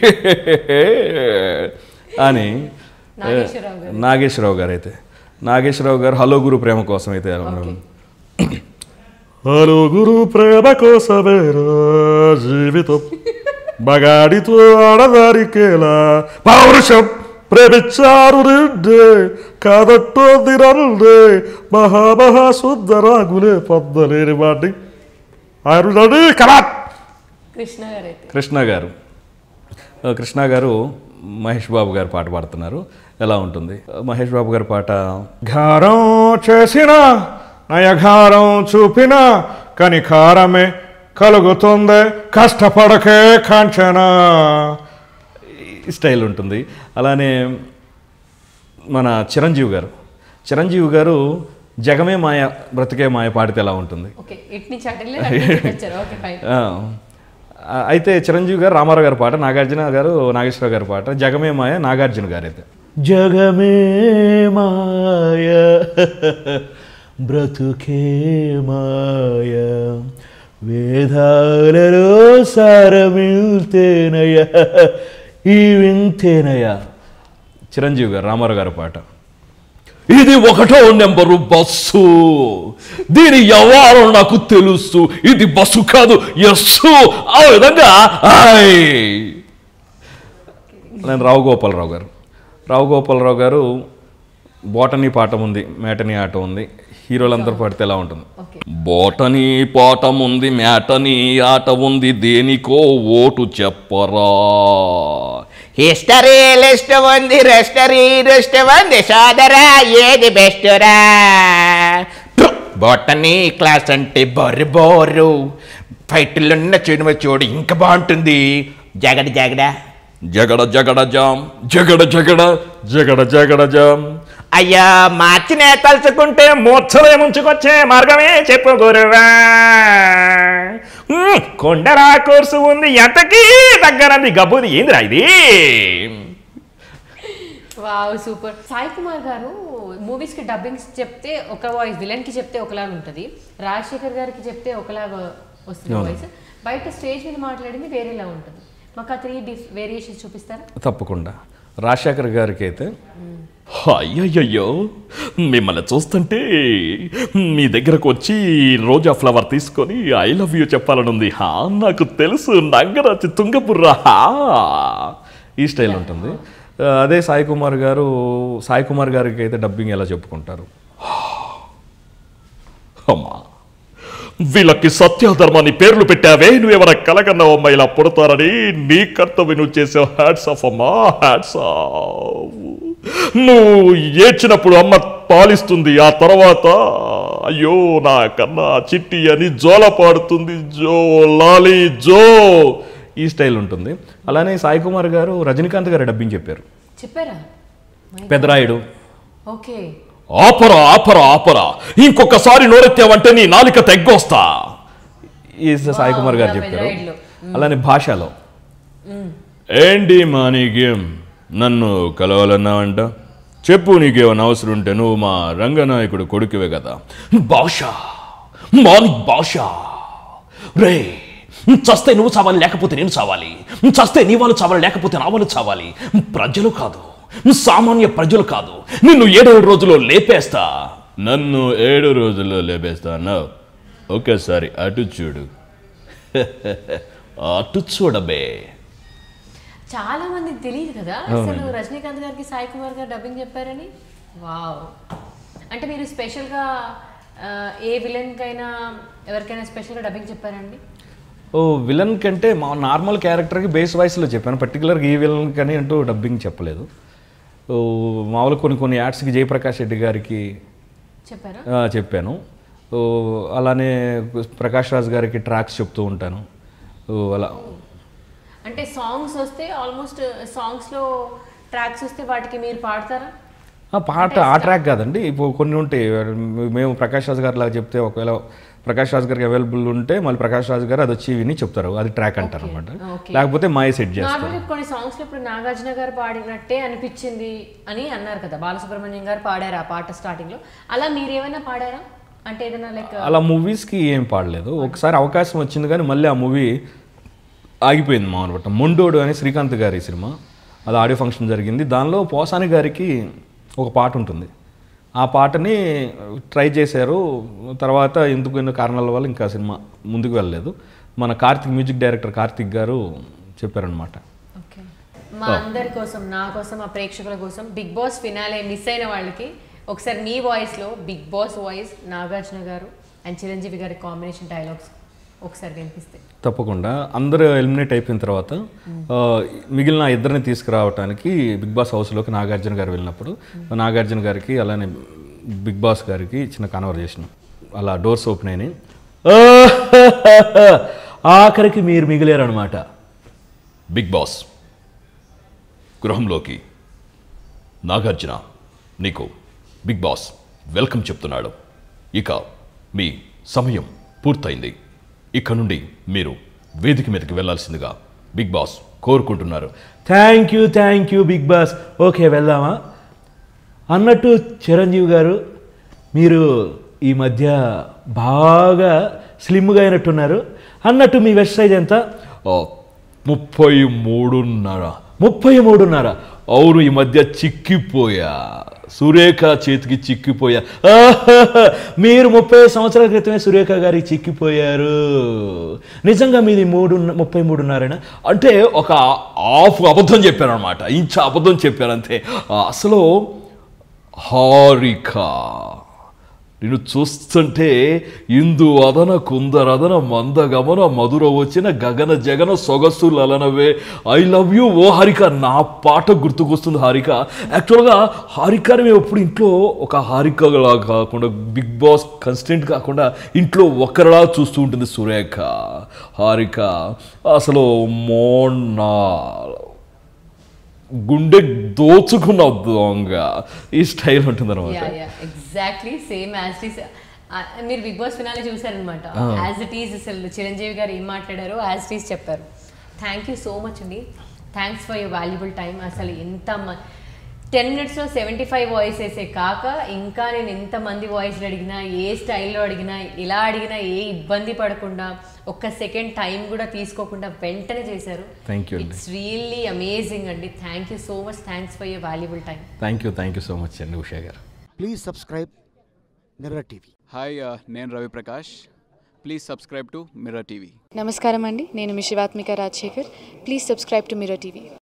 Speaker 2: అని
Speaker 1: నాగేశ్వరరావు గారు.
Speaker 2: నాగేశ్వరరావు గారు అయితే నాగేశ్వరరావు గారు హలో గురు ప్రేమ కోసం అయితే
Speaker 1: ఓకే
Speaker 5: హలో గురు ప్రేమ కోసమేరా జీవితం మగాడితో ఆడదారికేలా పౌరుషం ప్రేమించారు రెండే కాదట్టోంది రండే మహామహా సుందరాగులే పొందలేని వాడిని అరుణని కరాట్
Speaker 1: కృష్ణ గారు అయితే
Speaker 2: కృష్ణ గారు ఆ, కృష్ణ గారు మహేష్ బాబు గారు పాట పాడుతున్నారు ఎలా ఉంటుంది మహేష్ బాబు గారి పాట
Speaker 5: ఘారం చేసిన నయఘారం చూపిన కనికారమే కలుగుతుంది కష్టపడకే కాంచనా
Speaker 2: ఈ స్టైల్ ఉంటుంది అలానే మన చిరంజీవి గారు చిరంజీవి గారు జగమే మాయ బ్రతికే మాయ పాడితే ఎలా ఉంటుంది
Speaker 1: ఓకే ఇటు నుంచి అటు వెళ్ళి అటు నుంచి ఇటు వచ్చారు ఓకే ఫైన్
Speaker 2: ఆ, ఆ, అయితే చిరంజీవి గారు రామారావు గారి పాట నాగార్జున గారు నాగేశ్వరరావు గారి పాట జగమే మాయ నాగార్జున గారు అయితే జగమే మాయ బ్రతుకే మాయ వేదాలలో సారమిల్తేనయ ఈ వింతేనయ చిరంజీవి గారు రామారావు గారి పాట
Speaker 5: ఇది ఒకటో నెంబరు బస్సు దీని వ్యవహారం నాకు తెలుసు ఇది బస్సు కాదు ఎస్సు ఆ విధంగా ఆయ్
Speaker 2: నేను రావు గోపాలరావు గారు రావు గోపాలరావు గారు బోటనీ పాట ఉంది మేటనీ ఆట ఉంది హీరోలందరూ పాడితే ఎలా ఉంటుంది
Speaker 1: ఓకే
Speaker 5: బోటనీ పాట ఉంది మేటనీ ఆట ఉంది దేనికో ఓటు చెప్పరా
Speaker 6: హిస్టరీ లిస్ట్ ఉంది రెస్టరీ లిస్ట్ ఉంది సోదరా ఏది బెస్ట్ రా బొటనీ క్లాస్ అంటే బొర్రు బోరు ఫైట్లున్న చూడమ చూడు ఇంకా బాగుంటుంది జగడ జగడ
Speaker 5: జగడ జగడ జామ్ జగడ జగడ జగడ జగడ జామ్
Speaker 6: అయ్యా మార్చినే తలుచుకుంటే మూర్ఛలే ముంచుకొచ్చే మార్గమే చెప్పు గురువా ఉమ్, కొండరా కోర్సు ఉంది ఎంతకీ దగ్గరది గబ్బుది ఏందిరా ఇది
Speaker 1: వావ్ సూపర్ సాయి కుమార్ గారు మూవీస్ కి డబ్బింగ్స్ చెప్తే ఒక వాయిస్ విలన్ కి చెప్తే ఒకలాగా ఉంటుంది రాజశేఖర్ గారికి చెప్తే ఒకలాగా వస్తుంది వాయిస్ బయట స్టేజ్ మీద మాట్లాడింది వేరేలా ఉంటుంది మాకు ఆ త్రీ డిఫ్ వేరియేషన్స్ చూపిస్తారా
Speaker 2: తప్పకుండా రాజశేఖర్ గారికి అయితే
Speaker 5: అయ్యయ్యో మిమ్మల్ని చూస్తుంటే మీ దగ్గరకు వచ్చి రోజా ఫ్లవర్ తీసుకొని ఐ లవ్ యూ చెప్పాలనుంది హా నాకు తెలుసు నంగరాచి తుంగపుర్రా హా
Speaker 2: ఈ స్టైల్ ఉంటుంది ఆ, అదే సాయి కుమార్ గారు సాయి కుమార్ గారికి అయితే డబ్బింగ్ ఎలా చెప్పుకుంటారు
Speaker 5: అమ్మా వీళ్ళకి సత్యధర్మాన్ని పేర్లు పెట్టావే నువ్వేమైనా కలగన్నావు అమ్మా ఇలా పుడతారని నీ కర్తవ్యం నువ్వు చేసావు హ్యాట్స్ ఆఫ్ అమ్మా హ్యాట్స్ ఆఫ్ నువ్వు ఏడ్చినప్పుడు అమ్మ పాలిస్తుంది ఆ తర్వాత అయ్యో నా కన్నా చిట్టి అని జోల పాడుతుంది జో లాలి జో
Speaker 2: ఈ స్టైల్ ఉంటుంది అలానే సాయి కుమార్ గారు రజనీకాంత్ గారు డబ్బింగ్ చెప్పారు
Speaker 1: చెప్పారా
Speaker 2: పెద్దరాయుడు
Speaker 1: ఓకే
Speaker 5: ఆపరా ఆపరా ఆపరా ఇంకొకసారి నోరెత్తావంటే నీ నాలిక తెగ్గొస్తా
Speaker 2: ఈ సాయి కుమార్ గారు
Speaker 1: Wow,
Speaker 2: చెప్పారు
Speaker 1: పెద్దరాయుడులో.
Speaker 2: అలానే భాషలో
Speaker 5: ఏంటి మా నీకేం నన్ను కలవాలన్నావంట చెప్పు నీకేమైనా అవసరం ఉంటే నువ్వు మా రంగనాయకుడు కొడుకువే కదా
Speaker 3: భాష మాలిక్ భాష రే చస్తే నువ్వు చావాలి లేకపోతే నేను చావాలి చస్తే నీ వాళ్ళు చావాలి లేకపోతే నా వాళ్ళు చావాలి ప్రజలు కాదు సామాన్య ప్రజలు కాదు నిన్ను ఏడేడు రోజుల్లో లేపేస్తా
Speaker 5: నన్ను ఏడు రోజుల్లో లేపేస్తాను ఒక్కసారి అటు చూడు
Speaker 3: అటు చూడబే
Speaker 1: చాలా మందికి తెలియదు కదా అసలు రజనీకాంత్ గారికి సాయి కుమార్ గారు డబ్బింగ్ చెప్పారని వావ్ అంటే మీరు స్పెషల్గా ఆ, ఏ విలన్కైనా ఎవరికైనా స్పెషల్గా డబ్బింగ్ చెప్పారండి
Speaker 2: ఓ విలన్ కంటే మా నార్మల్ క్యారెక్టర్కి బేస్ వాయిస్లో చెప్పాను పర్టికులర్గా ఈ విలన్ కానీ అంటూ డబ్బింగ్ చెప్పలేదు ఓ, మామూలుగా కొన్ని కొన్ని యాడ్స్కి జయప్రకాష్ రెడ్డి గారికి
Speaker 1: చెప్పారా
Speaker 2: ఆ, చెప్పాను ఓ, అలానే ప్రకాష్ రాజ్ గారికి ట్రాక్స్ చెప్తూ ఉంటాను ఓ, అలా
Speaker 1: అంటే సాంగ్స్ వస్తే ఆల్మోస్ట్ సాంగ్స్లో ట్రాక్స్ వస్తే వాటికి మీరు పాడతారా
Speaker 2: ఆ పాట ఆ ట్రాక్ కాదండి ఇప్పుడు కొన్ని ఉంటాయి మేము ప్రకాష్ రాజ్ గారు లాగా చెప్తే ఒకవేళ ప్రకాష్ రాజ్ గారికి అవైలబుల్ ఉంటే మళ్ళీ ప్రకాష్ రాజ్ గారు అది వచ్చి విని చెప్తారు అది ట్రాక్ అంటారు అనమాట
Speaker 1: okay.
Speaker 2: లేకపోతే మాయ సెట్ చేస్తారు
Speaker 1: నార్మల్గా కొన్ని సాంగ్స్లో ఇప్పుడు నాగార్జున గారు పాడినట్టే అనిపించింది అని అన్నారు కదా బాలసుబ్రహ్మణ్యం గారు పాడారు ఆ పాట స్టార్టింగ్లో అలా మీరు ఏమైనా పాడారా అంటే ఏదైనా లైక్
Speaker 2: అలా మూవీస్కి ఏం పాడలేదు ఒకసారి అవకాశం వచ్చింది కానీ మళ్ళీ ఆ మూవీ ఆగిపోయింది మా అనమాట మొండోడు అని శ్రీకాంత్ గారి సినిమా అది ఆడియో ఫంక్షన్ జరిగింది దానిలో పోసాని గారికి ఒక పాట ఉంటుంది ఆ పాటని ట్రై చేశారు తర్వాత ఎందుకు ఎన్నో కారణాల వల్ల ఇంకా సినిమా ముందుకు వెళ్ళలేదు మన కార్తిక్ మ్యూజిక్ డైరెక్టర్ కార్తిక్ గారు చెప్పారనమాట
Speaker 1: ఓకే మా అందరి కోసం నా కోసం మా ప్రేక్షకుల కోసం బిగ్ బాస్ ఫినాలే మిస్ అయిన వాళ్ళకి ఒకసారి మీ వాయిస్లో బిగ్ బాస్ వాయిస్ నాగార్జున గారు అండ్ చిరంజీవి గారి కాంబినేషన్ డైలాగ్స్ ఒకసారి వినిపిస్తే
Speaker 2: తప్పకుండా అందరూ ఎలిమినేట్ అయిపోయిన తర్వాత ఆ, మిగిలిన ఇద్దరిని తీసుకురావడానికి బిగ్ బాస్ హౌస్లోకి నాగార్జున గారు వెళ్ళినప్పుడు నాగార్జున గారికి అలానే బిగ్ బాస్ గారికి చిన్న కాన్వర్జేషన్ అలా డోర్స్ ఓపెన్ అయినాయి ఆఖరికి మీరు మిగిలారు అనమాట
Speaker 5: బిగ్ బాస్ గృహంలోకి నాగార్జున నీకు బిగ్ బాస్ వెల్కమ్ చెప్తున్నాడు ఇక మీ సమయం పూర్తయింది ఇక నుండి మీరు వేదిక మీదకి వెళ్ళాల్సిందిగా బిగ్ బాస్ కోరుకుంటున్నారు
Speaker 2: thank you thank you big boss okay వెళ్దామా అన్నట్టు చిరంజీవి గారు మీరు ఈ మధ్య బాగా స్లిమ్గా అయినట్టున్నారు అన్నట్టు మీ వెస్ట్ సైజ్ ఎంత
Speaker 5: ఆ, ముప్పై మూడున్నర
Speaker 2: ముప్పై మూడున్నర
Speaker 5: అవును ఈ మధ్య చిక్కిపోయా సురేఖ చేతికి చిక్కిపోయా
Speaker 2: ఆహాహా, మీరు ముప్పై సంవత్సరాల క్రితమే సురేఖ గారికి చిక్కిపోయారు నిజంగా మీది మూడు ముప్పై మూడున్నరేనా
Speaker 5: అంటే ఒక హాఫ్ అబద్ధం చెప్పాను అనమాట ఇంచ అబద్ధం చెప్పాను అంతే ఆ, అసలు హారిక నిన్ను చూస్తుంటే ఇందు అదన కుందరదన మందగమన మధుర వచ్చిన గగన జగన సొగసు లలనవే ఐ లవ్ యూ ఓ హారిక నా పాట గుర్తుకొస్తుంది హారిక యాక్చువల్గా హారికని మేము ఎప్పుడు ఇంట్లో ఒక హారికలా కాకుండా బిగ్ బాస్ కన్స్టెంట్ కాకుండా ఇంట్లో ఒక్కరిలా చూస్తూ ఉంటుంది సురేఖ హారిక అసలు మోన్నా గుండె దోచుకున్న దొంగ ఈ స్టైల్ ఉంటుంది
Speaker 1: yeah yeah exactly same as it is మీరు బిగ్ బాస్ ఫినాలే చూసారనమాట యాజ్ ఇట్ ఈస్ అసలు చిరంజీవి గారు ఏం మాట్లాడారో యాజ్ ఇట్ ఈస్ చెప్పారు థ్యాంక్ యూ సో మచ్ అండి thanks for your valuable time అసలు ఎంత టెన్ మినిట్స్లో సెవెంటీ ఫైవ్ వాయిసెసే కాక ఇంకా నేను ఎంతమంది వాయిస్లు అడిగినా ఏ స్టైల్లో అడిగినా ఎలా అడిగినా ఏ ఇబ్బంది పడకుండా ఒక్క సెకండ్ టైం కూడా తీసుకోకుండా వెంటనే చేశారు
Speaker 2: Thank you అండి.
Speaker 1: ఇట్స్ రియల్లీ అమేజింగ్ అండి thank you so much thanks for your valuable time
Speaker 2: thank you thank you so much అండి ఉషా గారు
Speaker 9: Please subscribe Mirror TV.
Speaker 10: Hi uh, నేను Ravi Prakash please subscribe to Mirror TV
Speaker 11: నమస్కారం అండి నేను మీ Shivathmika Rajasekhar please subscribe to Mirror TV